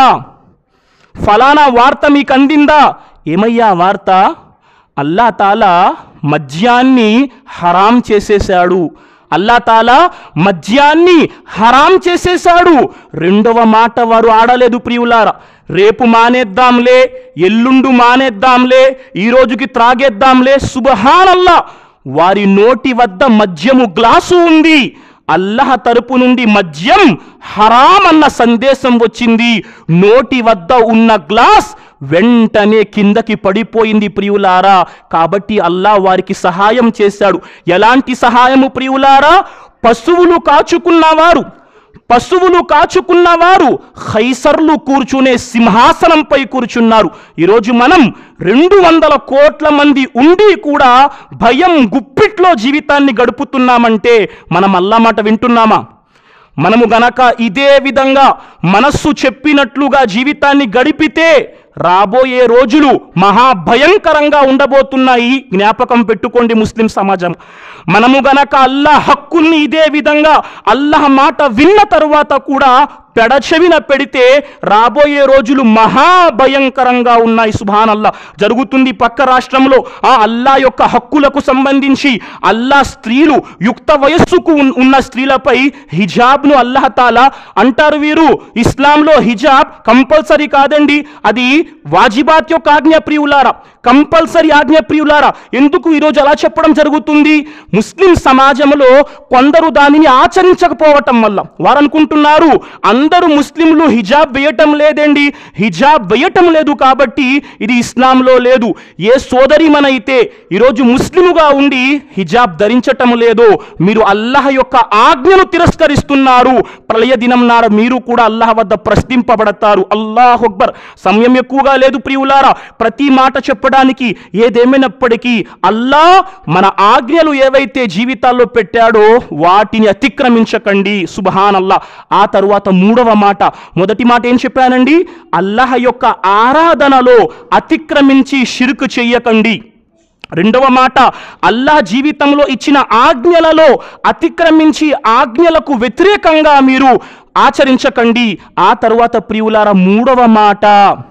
ఫలానా వార్త మీకు అందిందా ఏమయ్యా వార్త అల్లా తాలా మద్యాన్ని హరాం చేసేశాడు అల్లా తాలా మద్యాన్ని హరాం చేసేశాడు రెండవ మాట వారు ఆడలేదు ప్రియులారా రేపు మానేద్దాంలే ఎల్లుండు మానేద్దాంలే ఈ రోజుకి త్రాగేద్దాంలే సుబహానల్లా వారి నోటి వద్ద మద్యము గ్లాసు ఉంది అల్లహ తరపు నుండి మద్యం హరాం అన్న సందేశం వచ్చింది నోటి వద్ద ఉన్న గ్లాస్ వెంటనే కిందకి పడిపోయింది ప్రియులారా కాబట్టి అల్లా వారికి సహాయం చేశాడు ఎలాంటి సహాయము ప్రియులారా పశువులు కాచుకున్నవారు పశువులు కాచుకున్నవారు ఖైసర్లు కూర్చునే సింహాసనంపై కూర్చున్నారు ఈరోజు మనం రెండు వందల కోట్ల మంది ఉండి కూడా భయం గుప్పిట్లో జీవితాన్ని గడుపుతున్నామంటే మనం అల్లా మాట వింటున్నామా మనము గనక ఇదే విధంగా మనస్సు చెప్పినట్లుగా జీవితాన్ని గడిపితే రాబోయే రోజులు మహాభయంకరంగా ఉండబోతున్నాయి జ్ఞాపకం పెట్టుకోండి ముస్లిం సమాజం మనము గనక అల్లాహ్ హక్కుల్ని ఇదే విధంగా అల్లాహ్ మాట విన్న తరువాత కూడా పెడచెవిన పెడితే రాబోయే రోజులు మహాభయంకరంగా ఉన్నాయి సుభాన్ అల్లా జరుగుతుంది పక్క రాష్ట్రంలో ఆ అల్లా యొక్క హక్కులకు సంబంధించి అల్లా స్త్రీలు యుక్త వయస్సుకు ఉన్- ఉన్న స్త్రీలపై హిజాబ్ను అల్లాహ్ తాలా అంటారు వీరు ఇస్లాంలో హిజాబ్ కంపల్సరీ కాదండి అది వాజిబాత్ యొక్క ఆజ్ఞ ప్రియులారా కంపల్సరీ ఆజ్ఞ ప్రియులారా ఎందుకు ఈరోజు అలా చెప్పడం జరుగుతుంది ముస్లిం సమాజంలో కొందరు దానిని ఆచరించకపోవటం వల్ల వారు అనుకుంటున్నారు అందరూ ముస్లింలు హిజాబ్ వేయటం లేదండి హిజాబ్ వేయటం లేదు కాబట్టి ఇది ఇస్లాంలో లేదు ఏ సోదరిమనైతే ఈరోజు ముస్లిముగా ఉండి హిజాబ్ ధరించటం లేదో మీరు అల్లాహ్ యొక్క ఆజ్ఞను తిరస్కరిస్తున్నారు ప్రళయ దినం నాడు మీరు కూడా అల్లాహ్ వద్ద ప్రశ్నింపబడతారు అల్లాహ్ అక్బర్ సమయం ఎక్కువగా లేదు ప్రియులారా ప్రతి మాట చెప్పడానికి ఏదేమైనప్పటికీ అల్లా మన ఆజ్ఞలు ఏవైతే జీవితాల్లో పెట్టాడో వాటిని అతిక్రమించకండి సుబహాన్ అల్లా ఆ తరువాత మూడవ మాట మొదటి మాట ఏం చెప్పానండి అల్లాహ్ యొక్క ఆరాధనలో అతిక్రమించి షిరుకు చెయ్యకండి రెండవ మాట అల్లాహ్ జీవితంలో ఇచ్చిన ఆజ్ఞలలో అతిక్రమించి ఆజ్ఞలకు వ్యతిరేకంగా మీరు ఆచరించకండి ఆ తరువాత ప్రియులార మూడవ మాట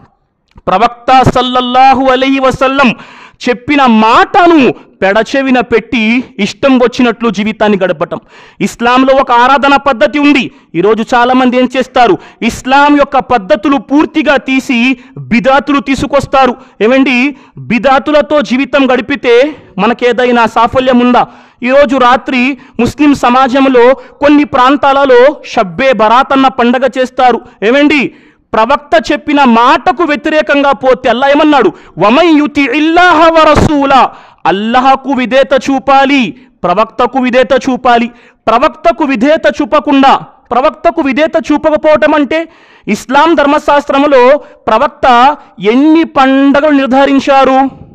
ప్రవక్త సల్లల్లాహు అలైహి వసల్లం చెప్పిన మాటను పెడచెవిన పెట్టి ఇష్టం వచ్చినట్లు జీవితాన్ని గడపటం ఇస్లాంలో ఒక ఆరాధన పద్ధతి ఉంది ఈరోజు చాలామంది ఏం చేస్తారు ఇస్లాం యొక్క పద్ధతులు పూర్తిగా తీసి బిదాతులు తీసుకొస్తారు ఏమండి బిదాతులతో జీవితం గడిపితే మనకేదైనా సాఫల్యం ఉందా ఈరోజు రాత్రి ముస్లిం సమాజంలో కొన్ని ప్రాంతాలలో షబ్బే బరాత్ అన్న పండగ చేస్తారు ఏమండి ప్రవక్త చెప్పిన మాటకు వ్యతిరేకంగా పోతే అల్లా ఏమన్నాడు వమై యుతి ఇల్లాహ వరసూల అల్లహకు విధేత చూపాలి ప్రవక్తకు విధేత చూపాలి ప్రవక్తకు విధేత చూపకుండా ప్రవక్తకు విధేత చూపకపోవటం అంటే ఇస్లాం ధర్మశాస్త్రములో ప్రవక్త ఎన్ని పండగలు నిర్ధారించారు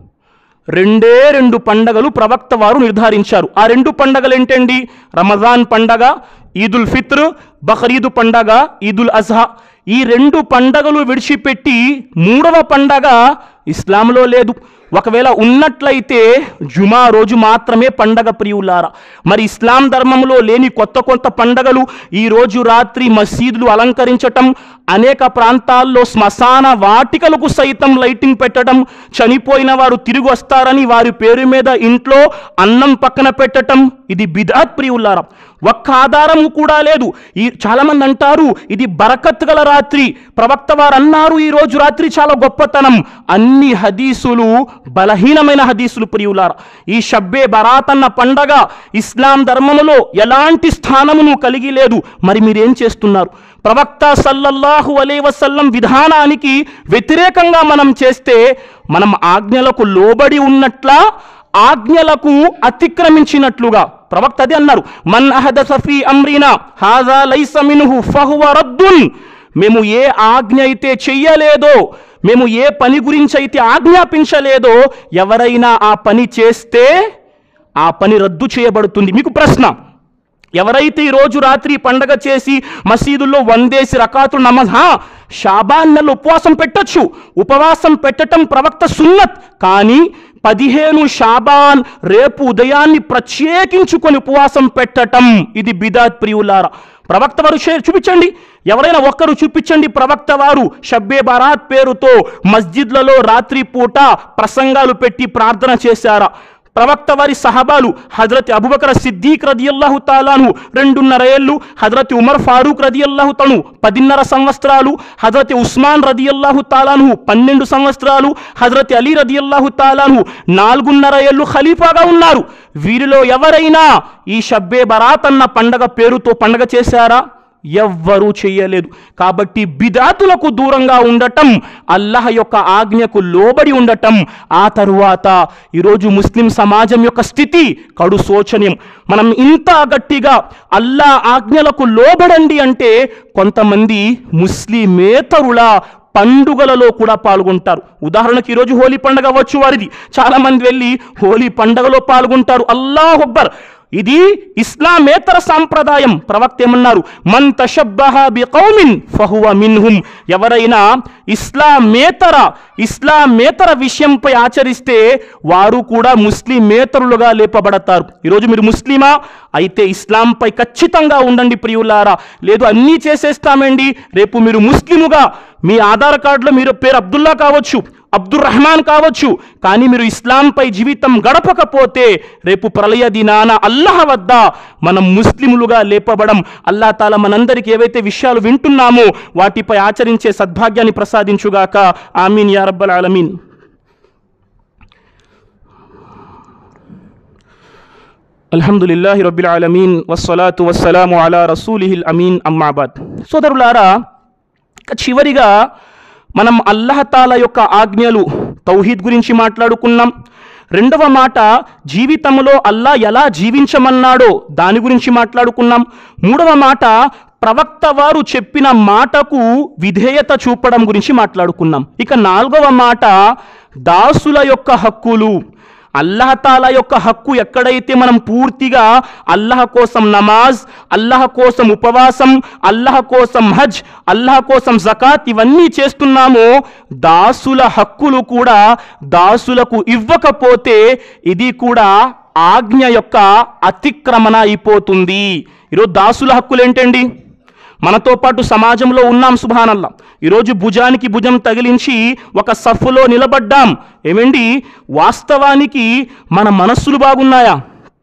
రెండే రెండు పండగలు ప్రవక్త వారు నిర్ధారించారు ఆ రెండు పండగలు ఏంటండి రమజాన్ పండగ ఈదుల్ ఫిత్ర్ బక్రీదు పండగ ఈదుల్ అజ్హా ఈ రెండు పండగలు విడిచిపెట్టి మూడవ పండగ ఇస్లాంలో లేదు ఒకవేళ ఉన్నట్లయితే జుమా రోజు మాత్రమే పండగ ప్రియులారా మరి ఇస్లాం ధర్మంలో లేని కొత్త కొత్త పండగలు ఈ రోజు రాత్రి మసీదులు అలంకరించటం అనేక ప్రాంతాల్లో శ్మశాన వాటికలకు సైతం లైటింగ్ పెట్టడం చనిపోయిన వారు తిరిగి వస్తారని వారి పేరు మీద ఇంట్లో అన్నం పక్కన పెట్టటం ఇది బిదాత్ ప్రియులారా ఒక్క ఆధారము కూడా లేదు ఈ చాలామంది అంటారు ఇది బరకత్ గల రాత్రి ప్రవక్త వారు అన్నారు ఈ రోజు రాత్రి చాలా గొప్పతనం అన్ని హదీసులు బలహీనమైన హదీసులు ప్రియులారా ఈ షబ్బే బరాత్ అన్న పండగ ఇస్లాం ధర్మములో ఎలాంటి స్థానమును కలిగి లేదు మరి మీరేం చేస్తున్నారు ప్రవక్త సల్లల్లాహు అలే వసల్లం విధానానికి వ్యతిరేకంగా మనం చేస్తే మనం ఆజ్ఞలకు లోబడి ఉన్నట్లా ఆజ్ఞలకు అతిక్రమించినట్లుగా ప్రవక్త అదే అన్నారు మన్ అహదస ఫీ అమ్రినా హాజా లైస మిన్హు ఫహువ రద్దున్ మేము ఏ ఆజ్ఞ అయితే చెయ్యలేదో మేము ఏ పని గురించి అయితే ఆజ్ఞాపించలేదో ఎవరైనా ఆ పని చేస్తే ఆ పని రద్దు చేయబడుతుంది మీకు ప్రశ్న ఎవరైతే ఈ రోజు రాత్రి పండగ చేసి మసీదుల్లో వందేసి రకాతులు నమాజ్ హా షాబాన్ నెల ఉపవాసం పెట్టొచ్చు ఉపవాసం పెట్టటం ప్రవక్త సున్నత్ కానీ పదిహేను షాబాన్ రేపు ఉదయాన్ని ప్రత్యేకించుకొని ఉపవాసం పెట్టటం ఇది బిదాత్ ప్రియులారా ప్రవక్త వారు షేర్ చూపించండి ఎవరైనా ఒక్కరు చూపించండి ప్రవక్త వారు షబ్బే బరాత్ పేరుతో మస్జిద్లలో రాత్రి పూట ప్రసంగాలు పెట్టి ప్రార్థన చేశారా ప్రవక్త వారి సహబాలు హజరత్ అబుబకర్ సిద్దీక్ రదియల్లాహు తాలాను రెండున్నర ఏళ్ళు హజరత్ ఉమర్ ఫారూక్ రదియల్లాహు తను పదిన్నర సంవత్సరాలు హజరత్ ఉస్మాన్ రదియల్లాహు తాలాను పన్నెండు సంవత్సరాలు హజరత్ అలీ రదియల్లాహు తాలాను నాలుగున్నర ఏళ్ళు ఖలీఫాగా ఉన్నారు వీరిలో ఎవరైనా ఈ షబ్బే బరాత్ అన్న పండగ పేరుతో పండగ చేశారా ఎవ్వరూ చెయ్యలేదు కాబట్టి బిదాతులకు దూరంగా ఉండటం అల్లహ యొక్క ఆజ్ఞకు లోబడి ఉండటం ఆ తరువాత ఈరోజు ముస్లిం సమాజం యొక్క స్థితి కడు శోచనీయం మనం ఇంత గట్టిగా అల్లా ఆజ్ఞలకు లోబడండి అంటే కొంతమంది ముస్లిమేతరుల పండుగలలో కూడా పాల్గొంటారు ఉదాహరణకి ఈరోజు హోలీ పండుగ అవ్వచ్చు వారిది చాలా మంది వెళ్ళి హోలీ పండుగలో పాల్గొంటారు అల్లాహ్ అక్బర్ ఇది ఇస్లామేతర సాంప్రదాయం ప్రవక్త ఏమన్నారు మన్ తషబ్బహ బికౌమిన్ ఫహువ మిన్హుం ఎవరైనా ఇస్లామేతర ఇస్లామేతర విషయంపై ఆచరిస్తే వారు కూడా ముస్లిమేతరులుగా లేపబడతారు ఈరోజు మీరు ముస్లిమా అయితే ఇస్లాంపై ఖచ్చితంగా ఉండండి ప్రియులారా లేదు అన్నీ చేసేస్తామండి రేపు మీరు ముస్లిముగా మీ ఆధార్ కార్డులో మీరు పేరు అబ్దుల్లా కావచ్చు అబ్దుర్ రహమాన్ కావచ్చు కానీ మీరు ఇస్లాంపై జీవితం గడపకపోతే రేపు ప్రళయ దినాన అల్లాహ్ వద్ద మనం ముస్లిములుగా లేపబడం అల్లా తాల మనందరికి ఏవైతే విషయాలు వింటున్నామో వాటిపై ఆచరించే సద్భాగ్యాన్ని ప్రసాదించుగాక ఆమీన్ యా రబ్బల్ ఆలమీన్ అల్హమ్దులిల్లాహి రబ్బిల్ ఆలమీన్ వస్సలాతు వస్సలాము అలా రసూలిహిల్ అమీన్ అమ్మాబాద్ సోదరులారా ఇక చివరిగా మనం అల్లహతాల యొక్క ఆజ్ఞలు తౌహీద్ గురించి మాట్లాడుకున్నాం రెండవ మాట జీవితంలో అల్లా ఎలా జీవించమన్నాడో దాని గురించి మాట్లాడుకున్నాం మూడవ మాట ప్రవక్త వారు చెప్పిన మాటకు విధేయత చూపడం గురించి మాట్లాడుకున్నాం ఇక నాలుగవ మాట దాసుల యొక్క హక్కులు అల్లహతాల యొక్క హక్కు ఎక్కడైతే మనం పూర్తిగా అల్లహ కోసం నమాజ్ అల్లహ కోసం ఉపవాసం అల్లహ కోసం హజ్ అల్లహ కోసం జకాత్ ఇవన్నీ చేస్తున్నామో దాసుల హక్కులు కూడా దాసులకు ఇవ్వకపోతే ఇది కూడా ఆజ్ఞ యొక్క అతిక్రమణ అయిపోతుంది ఈరోజు దాసుల హక్కులు ఏంటండి మనతో పాటు సమాజంలో ఉన్నాం సుభానల్లా ఈరోజు భుజానికి భుజం తగిలించి ఒక సఫ్ఫులో నిలబడ్డాం ఏమండి వాస్తవానికి మన మనస్సులు బాగున్నాయా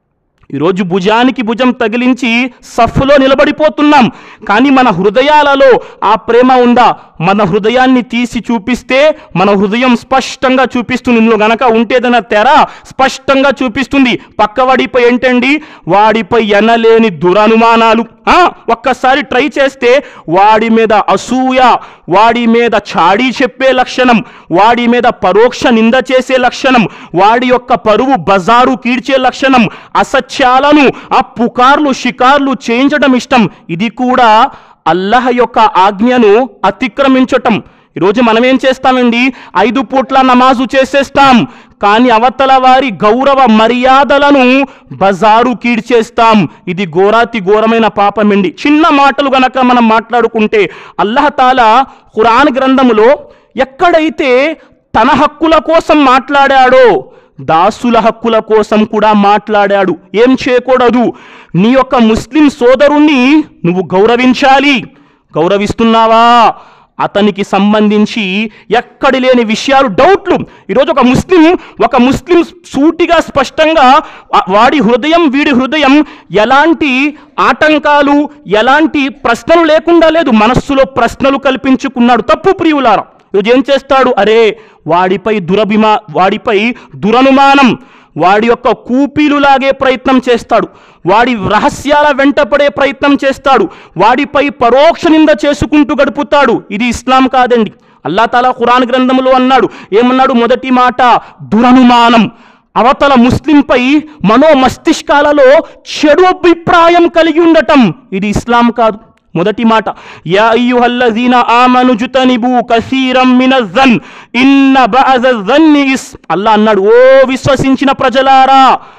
ఈరోజు భుజానికి భుజం తగిలించి సఫ్ఫులో నిలబడిపోతున్నాం కానీ మన హృదయాలలో ఆ ప్రేమ ఉందా మన హృదయాన్ని తీసి చూపిస్తే మన హృదయం స్పష్టంగా చూపిస్తుంది ఇందులో గనక ఉంటేదన్న తెర స్పష్టంగా చూపిస్తుంది పక్కవాడిపై ఏంటండి వాడిపై ఎనలేని దురనుమానాలు ఆ, ఒక్కసారి ట్రై చేస్తే వాడి మీద అసూయ వాడి మీద చాడీ చెప్పే లక్షణం వాడి మీద పరోక్ష నింద చేసే లక్షణం వాడి యొక్క పరువు బజారు కీడ్చే లక్షణం అసత్యాలను ఆ పుకార్లు షికార్లు చేయించడం ఇష్టం ఇది కూడా అల్లహ యొక్క ఆజ్ఞను అతిక్రమించటం ఈరోజు మనం ఏం చేస్తామండి ఐదు పూట్ల నమాజు చేసేస్తాం కానీ అవతల వారి గౌరవ మర్యాదలను బజారు కీడ్చేస్తాం ఇది ఘోరాతి ఘోరమైన పాపమండి చిన్న మాటలు గనక మనం మాట్లాడుకుంటే అల్లహతాల ఖురాన్ గ్రంథములో ఎక్కడైతే తన హక్కుల కోసం మాట్లాడాడో దాసుల హక్కుల కోసం కూడా మాట్లాడాడు ఏం చేయకూడదు నీ యొక్క ముస్లిం సోదరుణ్ణి నువ్వు గౌరవించాలి గౌరవిస్తున్నావా అతనికి సంబంధించి ఎక్కడి లేని విషయాలు డౌట్లు ఈరోజు ఒక ముస్లిం ఒక ముస్లిం సూటిగా స్పష్టంగా వా- వాడి హృదయం వీడి హృదయం ఎలాంటి ఆటంకాలు ఎలాంటి ప్రశ్నలు లేకుండా లేదు మనస్సులో ప్రశ్నలు కల్పించుకున్నాడు తప్పు ప్రియులారా ఈరోజు ఏం చేస్తాడు అరే వాడిపై దురభిమా వాడిపై దురనుమానం వాడి యొక్క కూపీలు లాగే ప్రయత్నం చేస్తాడు వాడి రహస్యాల వెంటపడే ప్రయత్నం చేస్తాడు వాడిపై పరోక్ష నింద చేసుకుంటూ గడుపుతాడు ఇది ఇస్లాం కాదండి అల్లా తాలా ఖురాన్ గ్రంథంలో అన్నాడు ఏమన్నాడు మొదటి మాట దురనుమానం అవతల ముస్లింపై మనో మస్తిష్కాలలో చెడు అభిప్రాయం కలిగి ఉండటం ఇది ఇస్లాం కాదు మొదటి మాట యా అయ్యుహల్లజీన ఆమను జుతనిబు కసీరం మినజ్జన్ ఇన్న బఅజ జన్ని ఇస్ అల్లా అన్నాడు ఓ విశ్వసించిన ప్రజలారా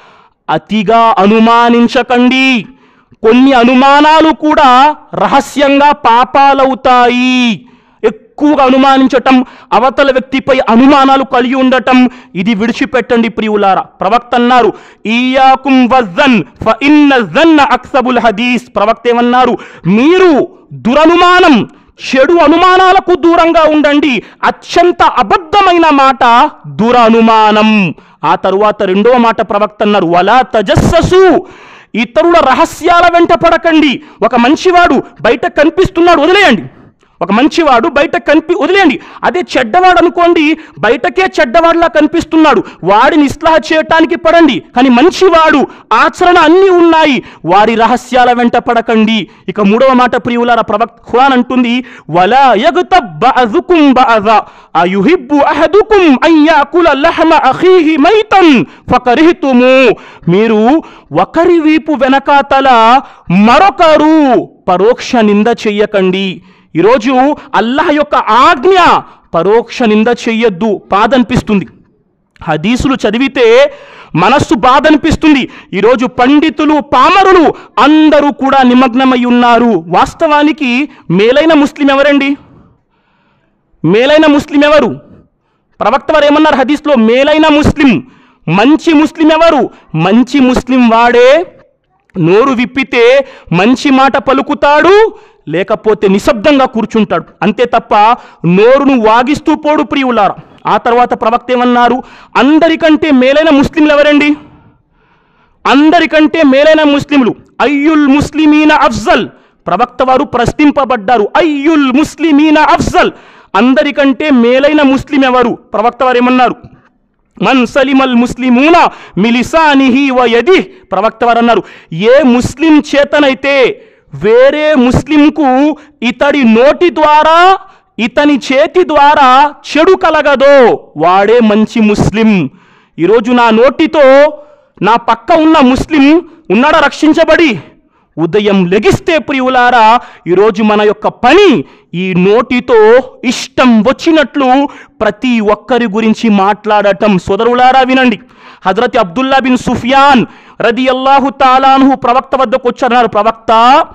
అతిగా అనుమానించకండి కొన్ని అనుమానాలు కూడా రహస్యంగా పాపాలవుతాయి ఎక్కువగా అనుమానించటం అవతల వ్యక్తిపై అనుమానాలు కలిగి ఉండటం ఇది విడిచిపెట్టండి ప్రియులారా ప్రవక్త అన్నారు ఈయాకుం వజ్జన్ ఫ ఇన్న జన్న అక్సబుల్ హదీస్ ప్రవక్త ఏమన్నారు మీరు దురనుమానం చెడు అనుమానాలకు దూరంగా ఉండండి అత్యంత అబద్ధమైన మాట దురనుమానం ఆ తరువాత రెండవ మాట ప్రవక్త అన్నారు వలా తజస్ససు ఇతరుల రహస్యాల వెంట పడకండి ఒక మంచివాడు బయట కనిపిస్తున్నాడు వదిలేయండి ఒక మంచివాడు బయట కనిపి వదిలేయండి అదే చెడ్డవాడు అనుకోండి బయటకే చెడ్డవాడులా కనిపిస్తున్నాడు వాడిని ఇస్లాహ చేయటానికి పడండి కానీ మంచివాడు ఆచరణ అన్నీ ఉన్నాయి వారి రహస్యాల వెంట పడకండి ఇక మూడవ మాట ప్రియులార ప్రవక్త ఖురాన్ అంటుంది వలా యగ్తబ్ బఅదుకుం బఅదా అయుహిబ్బు అహదుకుం అన్ యాకుల లహమ అఖీహి మైతన్ ఫకరిహ్తుము మీరు ఒకరి వీపు వెనకాతల మరొకరు పరోక్ష నింద చెయ్యకండి ఈరోజు అల్లాహ్ యొక్క ఆజ్ఞ పరోక్ష నింద చెయ్యొద్దు బాధనిపిస్తుంది హదీసులు చదివితే మనస్సు బాధ అనిపిస్తుంది ఈరోజు పండితులు పామరులు అందరూ కూడా నిమగ్నమై ఉన్నారు వాస్తవానికి మేలైన ముస్లిం ఎవరండి మేలైన ముస్లిం ఎవరు ప్రవక్త వారు ఏమన్నారు హదీస్లో మేలైన ముస్లిం మంచి ముస్లిం ఎవరు మంచి ముస్లిం వాడే నోరు విప్పితే మంచి మాట పలుకుతాడు లేకపోతే నిశ్శబ్దంగా కూర్చుంటాడు అంతే తప్ప నోరును వాగిస్తూ పోడు ప్రియులారా ఆ తర్వాత ప్రవక్త ఏమన్నారు అందరికంటే మేలైన ముస్లింలు ఎవరండి అందరికంటే మేలైన ముస్లింలు అయ్యుల్ ముస్లిమీన అఫ్జల్ ప్రవక్త వారు ప్రశ్నింపబడ్డారు అయ్యుల్ ముస్లిమీన అఫ్జల్ అందరికంటే మేలైన ముస్లిం ఎవరు ప్రవక్త వారు ఏమన్నారు మన్ సలిమల్ ముస్లిమూన మిలిసానిహి వ యది ప్రవక్త వారు అన్నారు ఏ ముస్లిం చేతనైతే వేరే ముస్లింకు ఇతడి నోటి ద్వారా ఇతని చేతి ద్వారా చెడు కలగదో వాడే మంచి ముస్లిం ఈరోజు నా నోటితో నా పక్క ఉన్న ముస్లిం ఉన్నాడా రక్షించబడి ఉదయం లెగిస్తే ప్రియులారా ఈరోజు మన యొక్క పని ఈ నోటితో ఇష్టం వచ్చినట్లు ప్రతి ఒక్కరి గురించి మాట్లాడటం సోదరులారా వినండి హజరత్ అబ్దుల్లా బిన్ సుఫియాన్ రది అల్లాహు తాలాను ప్రవక్త వద్దకు వచ్చారన్నారు ప్రవక్త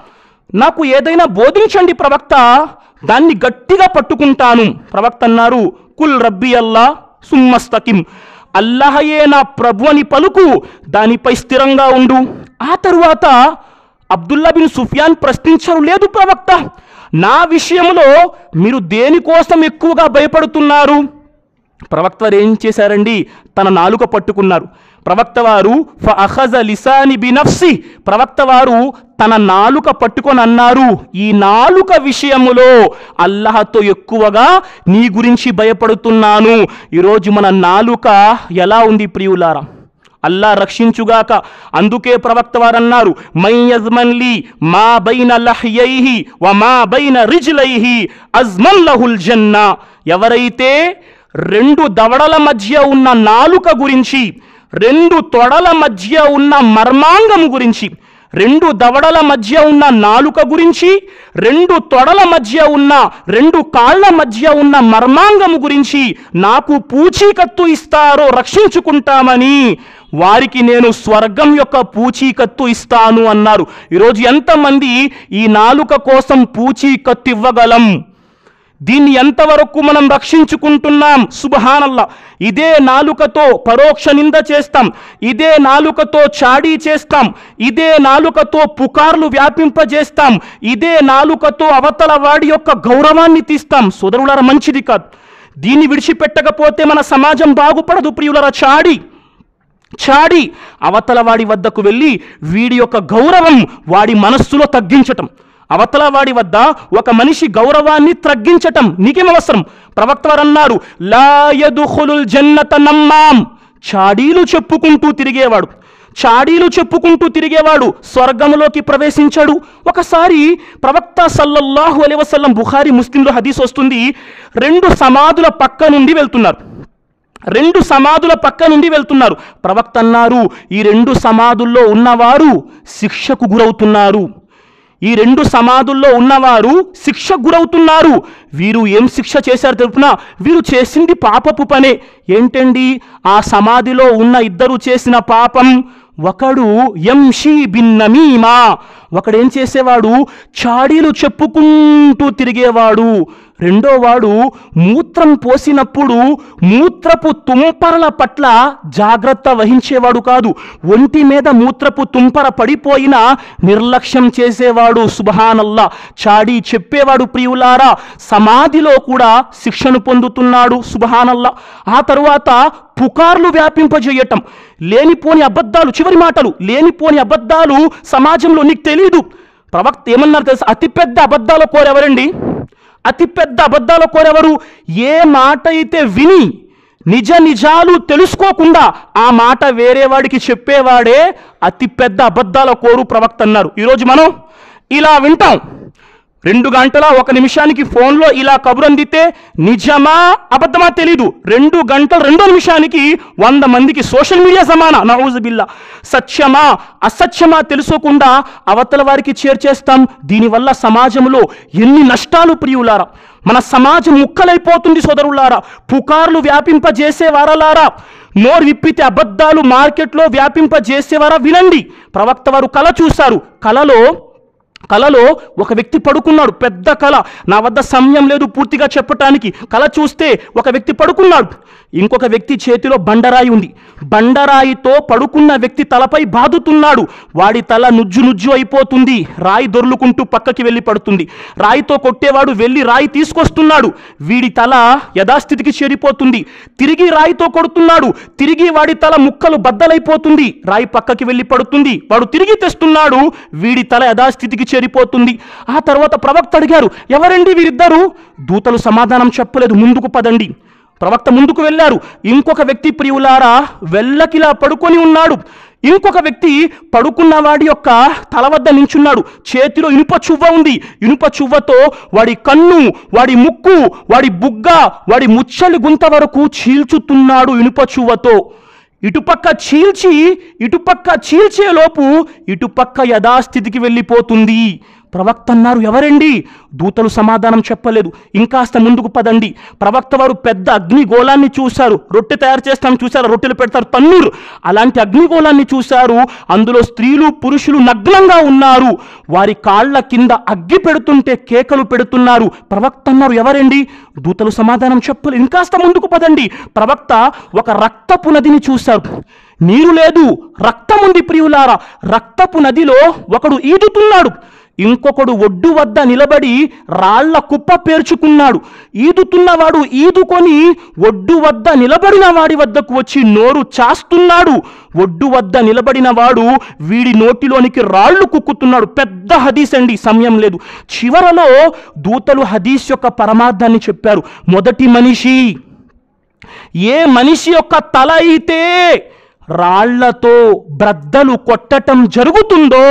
నాకు ఏదైనా బోధించండి ప్రవక్త దాన్ని గట్టిగా పట్టుకుంటాను ప్రవక్త అన్నారు కుల్ రబ్బీ అల్లా సుమ్మస్తకిం అల్లహయే నా ప్రభు అని పలుకు దానిపై స్థిరంగా ఉండు ఆ తరువాత అబ్దుల్లా బిన్ సుఫియాన్ ప్రశ్నించరు లేదు ప్రవక్త నా విషయంలో మీరు దేనికోసం ఎక్కువగా భయపడుతున్నారు ప్రవక్త వారు ఏం చేశారండి తన నాలుక పట్టుకున్నారు ప్రవక్త వారు ఫ అఖజ లిసాని బినఫ్సి ప్రవక్త వారు తన నాలుక పట్టుకొని అన్నారు ఈ నాలుక విషయములో అల్లహతో ఎక్కువగా నీ గురించి భయపడుతున్నాను ఈరోజు మన నాలుక ఎలా ఉంది ప్రియులారా అల్లా రక్షించుగాక అందుకే ప్రవక్త వారన్నారు మై యజ్మన్లీ మా బైన లహ్యైహి వ మా బైన రిజ్లైహి అజ్మన్ లహుల్ జన్నా ఎవరైతే రెండు దవడల మధ్య ఉన్న నాలుక గురించి రెండు తొడల మధ్య ఉన్న మర్మాంగము గురించి రెండు దవడల మధ్య ఉన్న నాలుక గురించి రెండు తొడల మధ్య ఉన్న రెండు కాళ్ళ మధ్య ఉన్న మర్మాంగము గురించి నాకు పూచీకత్తు ఇస్తారో రక్షించుకుంటామని వారికి నేను స్వర్గం యొక్క పూచీకత్తు ఇస్తాను అన్నారు ఈరోజు ఎంతమంది ఈ నాలుక కోసం పూచీకత్తు ఇవ్వగలం దీన్ని ఎంతవరకు మనం రక్షించుకుంటున్నాం సుబహానల్లా ఇదే నాలుకతో పరోక్ష నింద చేస్తాం ఇదే నాలుకతో చాడీ చేస్తాం ఇదే నాలుకతో పుకార్లు వ్యాపింపజేస్తాం ఇదే నాలుకతో అవతల వాడి యొక్క గౌరవాన్ని తీస్తాం సోదరులారా మంచిది కాదు దీన్ని విడిచిపెట్టకపోతే మన సమాజం బాగుపడదు ప్రియులరా చాడి చాడి అవతల వాడి వద్దకు వెళ్ళి వీడి యొక్క గౌరవం వాడి మనస్సులో తగ్గించటం అవతల వాడి వద్ద ఒక మనిషి గౌరవాన్ని తగ్గించటం నీకేం అవసరం ప్రవక్త వారు అన్నారు లాయదుఖులుల్ జన్నత నమ్మాం చాడీలు చెప్పుకుంటూ తిరిగేవాడు చాడీలు చెప్పుకుంటూ తిరిగేవాడు స్వర్గంలోకి ప్రవేశించాడు ఒకసారి ప్రవక్త సల్లల్లాహు అలైహి వసల్లం బుఖారి ముస్లింలో హదీస్ వస్తుంది రెండు సమాధుల పక్క నుండి వెళ్తున్నారు రెండు సమాధుల పక్క నుండి వెళ్తున్నారు ప్రవక్త అన్నారు ఈ రెండు సమాధుల్లో ఉన్నవారు శిక్షకు గురవుతున్నారు ఈ రెండు సమాధుల్లో ఉన్నవారు శిక్షకు గురవుతున్నారు వీరు ఏం శిక్ష చేశారు తెలుపున వీరు చేసింది పాపపు పనే ఏంటండి ఆ సమాధిలో ఉన్న ఇద్దరు చేసిన పాపం ఒకడు ఎంషీ బిన్నమీమా ఒకడేం చేసేవాడు చాడీలు చెప్పుకుంటూ తిరిగేవాడు రెండో వాడు మూత్రం పోసినప్పుడు మూత్రపు తుంపరల పట్ల జాగ్రత్త వహించేవాడు కాదు ఒంటి మీద మూత్రపు తుంపర పడిపోయినా నిర్లక్ష్యం చేసేవాడు సుబహానల్లా చాడీ చెప్పేవాడు ప్రియులారా సమాధిలో కూడా శిక్షను పొందుతున్నాడు సుబహానల్లా ఆ తరువాత పుకార్లు వ్యాపింపజేయటం లేనిపోని అబద్ధాలు చివరి మాటలు లేనిపోని అబద్ధాలు సమాజంలో నీకు తెలియదు ప్రవక్త ఏమన్నారు తెలుసా అతిపెద్ద అబద్ధాల కోరెవరండి అతిపెద్ద అబద్ధాల కోరెవరు ఏ మాట అయితే విని నిజ నిజాలు తెలుసుకోకుండా ఆ మాట వేరే వాడికి చెప్పేవాడే అతిపెద్ద అబద్ధాల కోరు ప్రవక్త అన్నారు ఈరోజు మనం ఇలా వింటాం రెండు గంటల ఒక నిమిషానికి ఫోన్లో ఇలా కబురు అందితే నిజమా అబద్ధమా తెలీదు రెండు గంటల రెండో నిమిషానికి వంద మందికి సోషల్ మీడియా సమాన నౌజుబిల్లా సత్యమా అసత్యమా తెలుసుకోకుండా అవతల వారికి చేర్చేస్తాం దీనివల్ల సమాజంలో ఎన్ని నష్టాలు ప్రియులారా మన సమాజం ముక్కలైపోతుంది సోదరులారా పుకార్లు వ్యాపింపజేసే వారలారా నోరు విప్పితే అబద్ధాలు మార్కెట్లో వ్యాపింపజేసేవారా వినండి ప్రవక్త వారు కళ చూశారు కళలో కలలో ఒక వ్యక్తి పడుకున్నాడు పెద్ద కళ నా వద్ద సమయం లేదు పూర్తిగా చెప్పటానికి కళ చూస్తే ఒక వ్యక్తి పడుకున్నాడు ఇంకొక వ్యక్తి చేతిలో బండరాయి ఉంది బండరాయితో పడుకున్న వ్యక్తి తలపై బాదుతున్నాడు వాడి తల నుజ్జు నుజ్జు అయిపోతుంది రాయి దొర్లుకుంటూ పక్కకి వెళ్ళి పడుతుంది రాయితో కొట్టేవాడు వెళ్ళి రాయి తీసుకొస్తున్నాడు వీడి తల యథాస్థితికి చేరిపోతుంది తిరిగి రాయితో కొడుతున్నాడు తిరిగి వాడి తల ముక్కలు బద్దలైపోతుంది రాయి పక్కకి వెళ్ళి పడుతుంది వాడు తిరిగి తెస్తున్నాడు వీడి తల యథాస్థితికి చేరిపోతుంది ఆ తర్వాత ప్రవక్త అడిగారు ఎవరండి వీరిద్దరు దూతలు సమాధానం చెప్పలేదు ముందుకు పదండి ప్రవక్త ముందుకు వెళ్ళారు ఇంకొక వ్యక్తి ప్రియులారా వెళ్ళకిలా పడుకొని ఉన్నాడు ఇంకొక వ్యక్తి పడుకున్న వాడి యొక్క తల వద్ద నించున్నాడు చేతిలో ఇనుప చువ్వ ఉంది ఇనుప చువ్వతో వాడి కన్ను వాడి ముక్కు వాడి బుగ్గ వాడి ముచ్చలి గుంత వరకు చీల్చుతున్నాడు ఇనుప చువ్వతో ఇటుపక్క చీల్చి ఇటుపక్క చీల్చేలోపు ఇటుపక్క యథాస్థితికి వెళ్ళిపోతుంది ప్రవక్త అన్నారు ఎవరండి దూతలు సమాధానం చెప్పలేదు ఇంకాస్త ముందుకు పదండి ప్రవక్త వారు పెద్ద అగ్నిగోళాన్ని చూశారు రొట్టె తయారు చేస్తాం చూశారు రొట్టెలు పెడతారు తన్నూరు అలాంటి అగ్నిగోళాన్ని చూశారు అందులో స్త్రీలు పురుషులు నగ్నంగా ఉన్నారు వారి కాళ్ళ కింద అగ్గి పెడుతుంటే కేకలు పెడుతున్నారు ప్రవక్త అన్నారు ఎవరండి దూతలు సమాధానం చెప్పలేదు ఇంకాస్త ముందుకు పదండి ప్రవక్త ఒక రక్తపు నదిని చూశారు నీరు లేదు రక్తం ఉంది ప్రియులారా రక్తపు నదిలో ఒకడు ఈదుతున్నాడు ఇంకొకడు ఒడ్డు వద్ద నిలబడి రాళ్ల కుప్ప పేర్చుకున్నాడు ఈదుతున్నవాడు ఈదుకొని ఒడ్డు వద్ద నిలబడిన వాడి వద్దకు వచ్చి నోరు చాస్తున్నాడు ఒడ్డు వద్ద నిలబడిన వాడు వీడి నోటిలోనికి రాళ్ళు కుక్కుతున్నాడు పెద్ద హదీస్ అండి సమయం లేదు చివరలో దూతలు హదీస్ యొక్క పరమార్థాన్ని చెప్పారు మొదటి మనిషి ఏ మనిషి యొక్క తల అయితే రాళ్లతో బ్రద్దలు కొట్టటం జరుగుతుందో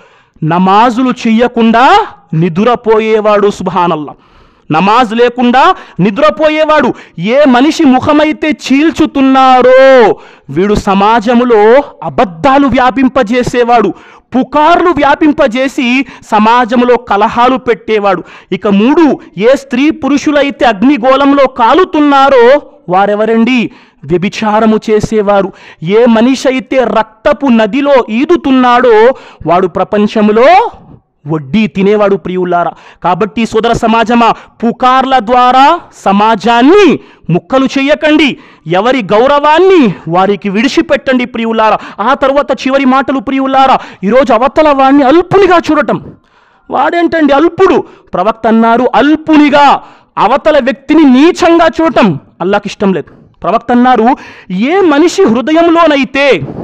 నమాజులు చెయ్యకుండా నిదురపోయేవాడు సుభానల్లా నమాజ్ లేకుండా నిద్రపోయేవాడు ఏ మనిషి ముఖమైతే చీల్చుతున్నారో వీడు సమాజములో అబద్ధాలు వ్యాపింపజేసేవాడు పుకార్లు వ్యాపింపజేసి సమాజంలో కలహాలు పెట్టేవాడు ఇక మూడు ఏ స్త్రీ పురుషులైతే అగ్నిగోళంలో కాలుతున్నారో వారెవరండి వ్యభిచారము చేసేవారు ఏ మనిషి అయితే రక్తపు నదిలో ఈదుతున్నాడో వాడు ప్రపంచంలో వడ్డీ తినేవాడు ప్రియులారా కాబట్టి సోదర సమాజమా పుకార్ల ద్వారా సమాజాన్ని ముక్కలు చెయ్యకండి ఎవరి గౌరవాన్ని వారికి విడిచిపెట్టండి ప్రియులారా ఆ తర్వాత చివరి మాటలు ప్రియులారా ఈరోజు అవతల వాడిని అల్పునిగా చూడటం వాడేంటండి అల్పుడు ప్రవక్త అన్నారు అల్పునిగా అవతల వ్యక్తిని నీచంగా చూడటం అల్లాకి ఇష్టం లేదు ప్రవక్త అన్నారు ఏ మనిషి హృదయంలోనైతే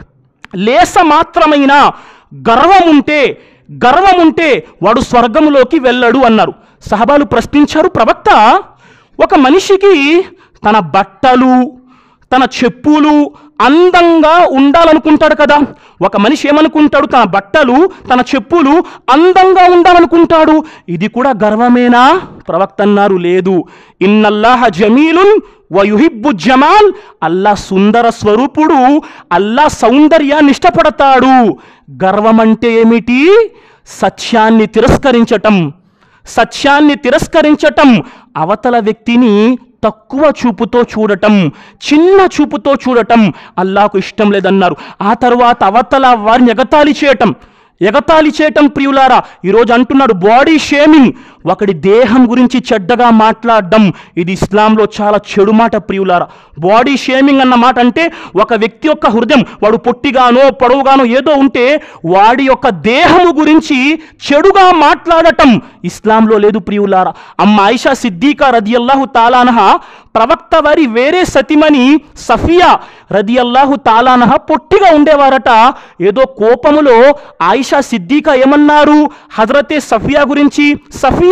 లేస మాత్రమైన గర్వం ఉంటే గర్వం ఉంటే వాడు స్వర్గంలోకి వెళ్ళడు అన్నారు సహబాలు ప్రశ్నించారు ప్రవక్త ఒక మనిషికి తన బట్టలు తన చెప్పులు అందంగా ఉండాలనుకుంటాడు కదా ఒక మనిషి ఏమనుకుంటాడు తన బట్టలు తన చెప్పులు అందంగా ఉండాలనుకుంటాడు ఇది కూడా గర్వమేనా ప్రవక్త అన్నారు లేదు ఇన్నల్లాహ జమీలున్ వయుహిబ్బు జమాల్ అల్లా సుందర స్వరూపుడు అల్లా సౌందర్యాన్ని ఇష్టపడతాడు గర్వం అంటే ఏమిటి సత్యాన్ని తిరస్కరించటం సత్యాన్ని తిరస్కరించటం అవతల వ్యక్తిని తక్కువ చూపుతో చూడటం చిన్న చూపుతో చూడటం అల్లాకు ఇష్టం లేదన్నారు ఆ తర్వాత అవతల వారిని ఎగతాళి చేయటం ఎగతాళి చేయటం ప్రియులారా ఈరోజు అంటున్నాడు బాడీ షేమింగ్ ఒకడి దేహం గురించి చెడ్డగా మాట్లాడడం ఇది ఇస్లాంలో చాలా చెడు మాట ప్రియులారా బాడీ షేమింగ్ అన్న మాట అంటే ఒక వ్యక్తి యొక్క హృదయం వాడు పొట్టిగానో పొడవుగానో ఏదో ఉంటే వాడి యొక్క దేహము గురించి చెడుగా మాట్లాడటం ఇస్లాంలో లేదు ప్రియులారా అమ్మ ఆయిషా సిద్దీకా రదియల్లాహు తాలానహ ప్రవక్త వారి వేరే సతిమని సఫియా రదియల్లాహు తాలానహ పొట్టిగా ఉండేవారట ఏదో కోపములో ఆయిషా సిద్దీకా ఏమన్నారు హజరతే సఫియా గురించి సఫియా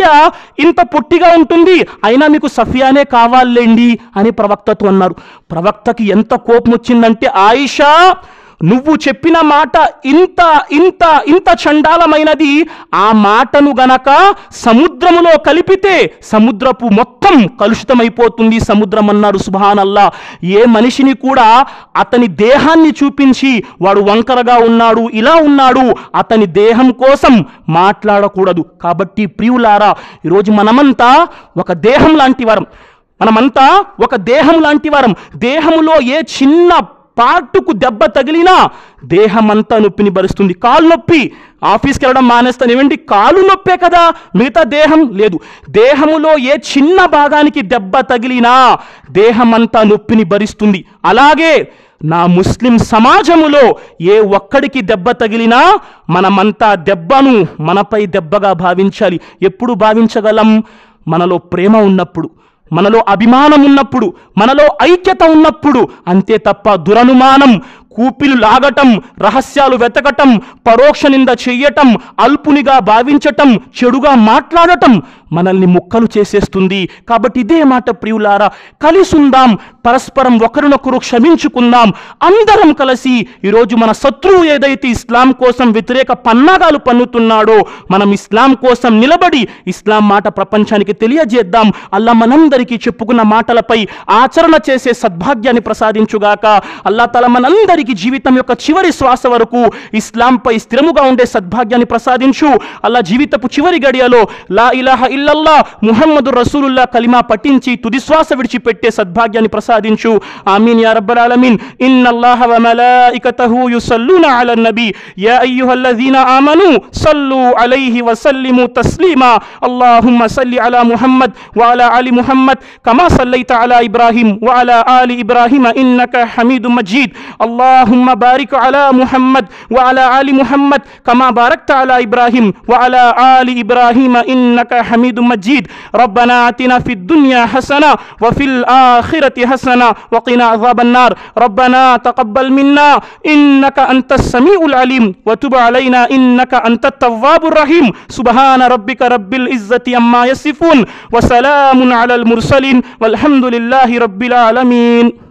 సఫియా ఇంత పొట్టిగా ఉంటుంది అయినా మీకు సఫియానే కావాలండి అని ప్రవక్తతో అన్నారు ప్రవక్తకి ఎంత కోపం వచ్చిందంటే ఆయిషా నువ్వు చెప్పిన మాట ఇంత ఇంత ఇంత చండాలమైనది ఆ మాటను గనక సముద్రములో కలిపితే సముద్రపు మొత్తం కలుషితమైపోతుంది సముద్రం అన్నారు సుభానల్లా ఏ మనిషిని కూడా అతని దేహాన్ని చూపించి వాడు వంకరగా ఉన్నాడు ఇలా ఉన్నాడు అతని దేహం కోసం మాట్లాడకూడదు కాబట్టి ప్రియులారా ఈరోజు మనమంతా ఒక దేహం లాంటి వారం మనమంతా ఒక దేహం లాంటి వారం దేహములో ఏ చిన్న పార్టుకు దెబ్బ తగిలినా దేహమంతా నొప్పిని భరిస్తుంది కాలు నొప్పి ఆఫీస్కి వెళ్ళడం మానేస్తాను ఏమండి కాలు నొప్పే కదా మిగతా దేహం లేదు దేహములో ఏ చిన్న భాగానికి దెబ్బ తగిలినా దేహమంతా నొప్పిని భరిస్తుంది అలాగే నా ముస్లిం సమాజములో ఏ ఒక్కడికి దెబ్బ తగిలినా మనమంతా దెబ్బను మనపై దెబ్బగా భావించాలి ఎప్పుడు భావించగలం మనలో ప్రేమ ఉన్నప్పుడు మనలో అభిమానం ఉన్నప్పుడు మనలో ఐక్యత ఉన్నప్పుడు అంతే తప్ప దురనుమానం కూపిలు లాగటం రహస్యాలు వెతకటం పరోక్ష నింద చెయ్యటం అల్పునిగా భావించటం చెడుగా మాట్లాడటం మనల్ని ముక్కలు చేసేస్తుంది కాబట్టి ఇదే మాట ప్రియులారా కలిసుందాం పరస్పరం ఒకరినొకరు క్షమించుకుందాం అందరం కలిసి ఈరోజు మన శత్రువు ఏదైతే ఇస్లాం కోసం వ్యతిరేక పన్నాగాలు పన్నుతున్నాడో మనం ఇస్లాం కోసం నిలబడి ఇస్లాం మాట ప్రపంచానికి తెలియజేద్దాం అల్లా మనందరికీ చెప్పుకున్న మాటలపై ఆచరణ చేసే సద్భాగ్యాన్ని ప్రసాదించుగాక అల్లా తల మనందరికీ జీవితం యొక్క చివరి శ్వాస వరకు ఇస్లాంపై స్థిరముగా ఉండే సద్భాగ్యాన్ని ప్రసాదించు అల్లా జీవితపు చివరి గడియలో లా ఇలాహ ఇల్లల్లా ముహమ్మదు రసూలుల్లా కలిమా పఠించి తుది శ్వాస విడిచిపెట్టే సద్భాగ్యాన్ని ప్రసాదించు ఆమీన్ యా రబ్బల్ ఆలమీన్ ఇన్నల్లాహ వ మలాయికతహు యుసల్లూన అలన్ నబీ యా అయ్యుహల్లజీన ఆమను సల్లు అలైహి వసల్లిము తస్లీమా اللهم صل على محمد وعلى آل محمد كما صليت على إبراهيم وعلى آل إبراهيم إنك حميد مجيد اللهم بارك على محمد وعلى آل محمد كما باركت على إبراهيم وعلى آل إبراهيم إنك حميد مجيد ربنا آتنا في الدنيا حسنة وفي الآخرة حسنة وقنا عذاب النار ربنا تقبل منا إنك أنت السميع العليم وتب علينا إنك أنت التواب الرحيم سبحان ربك رب العزة عما يصفون وسلام على المرسلين والحمد لله رب العالمين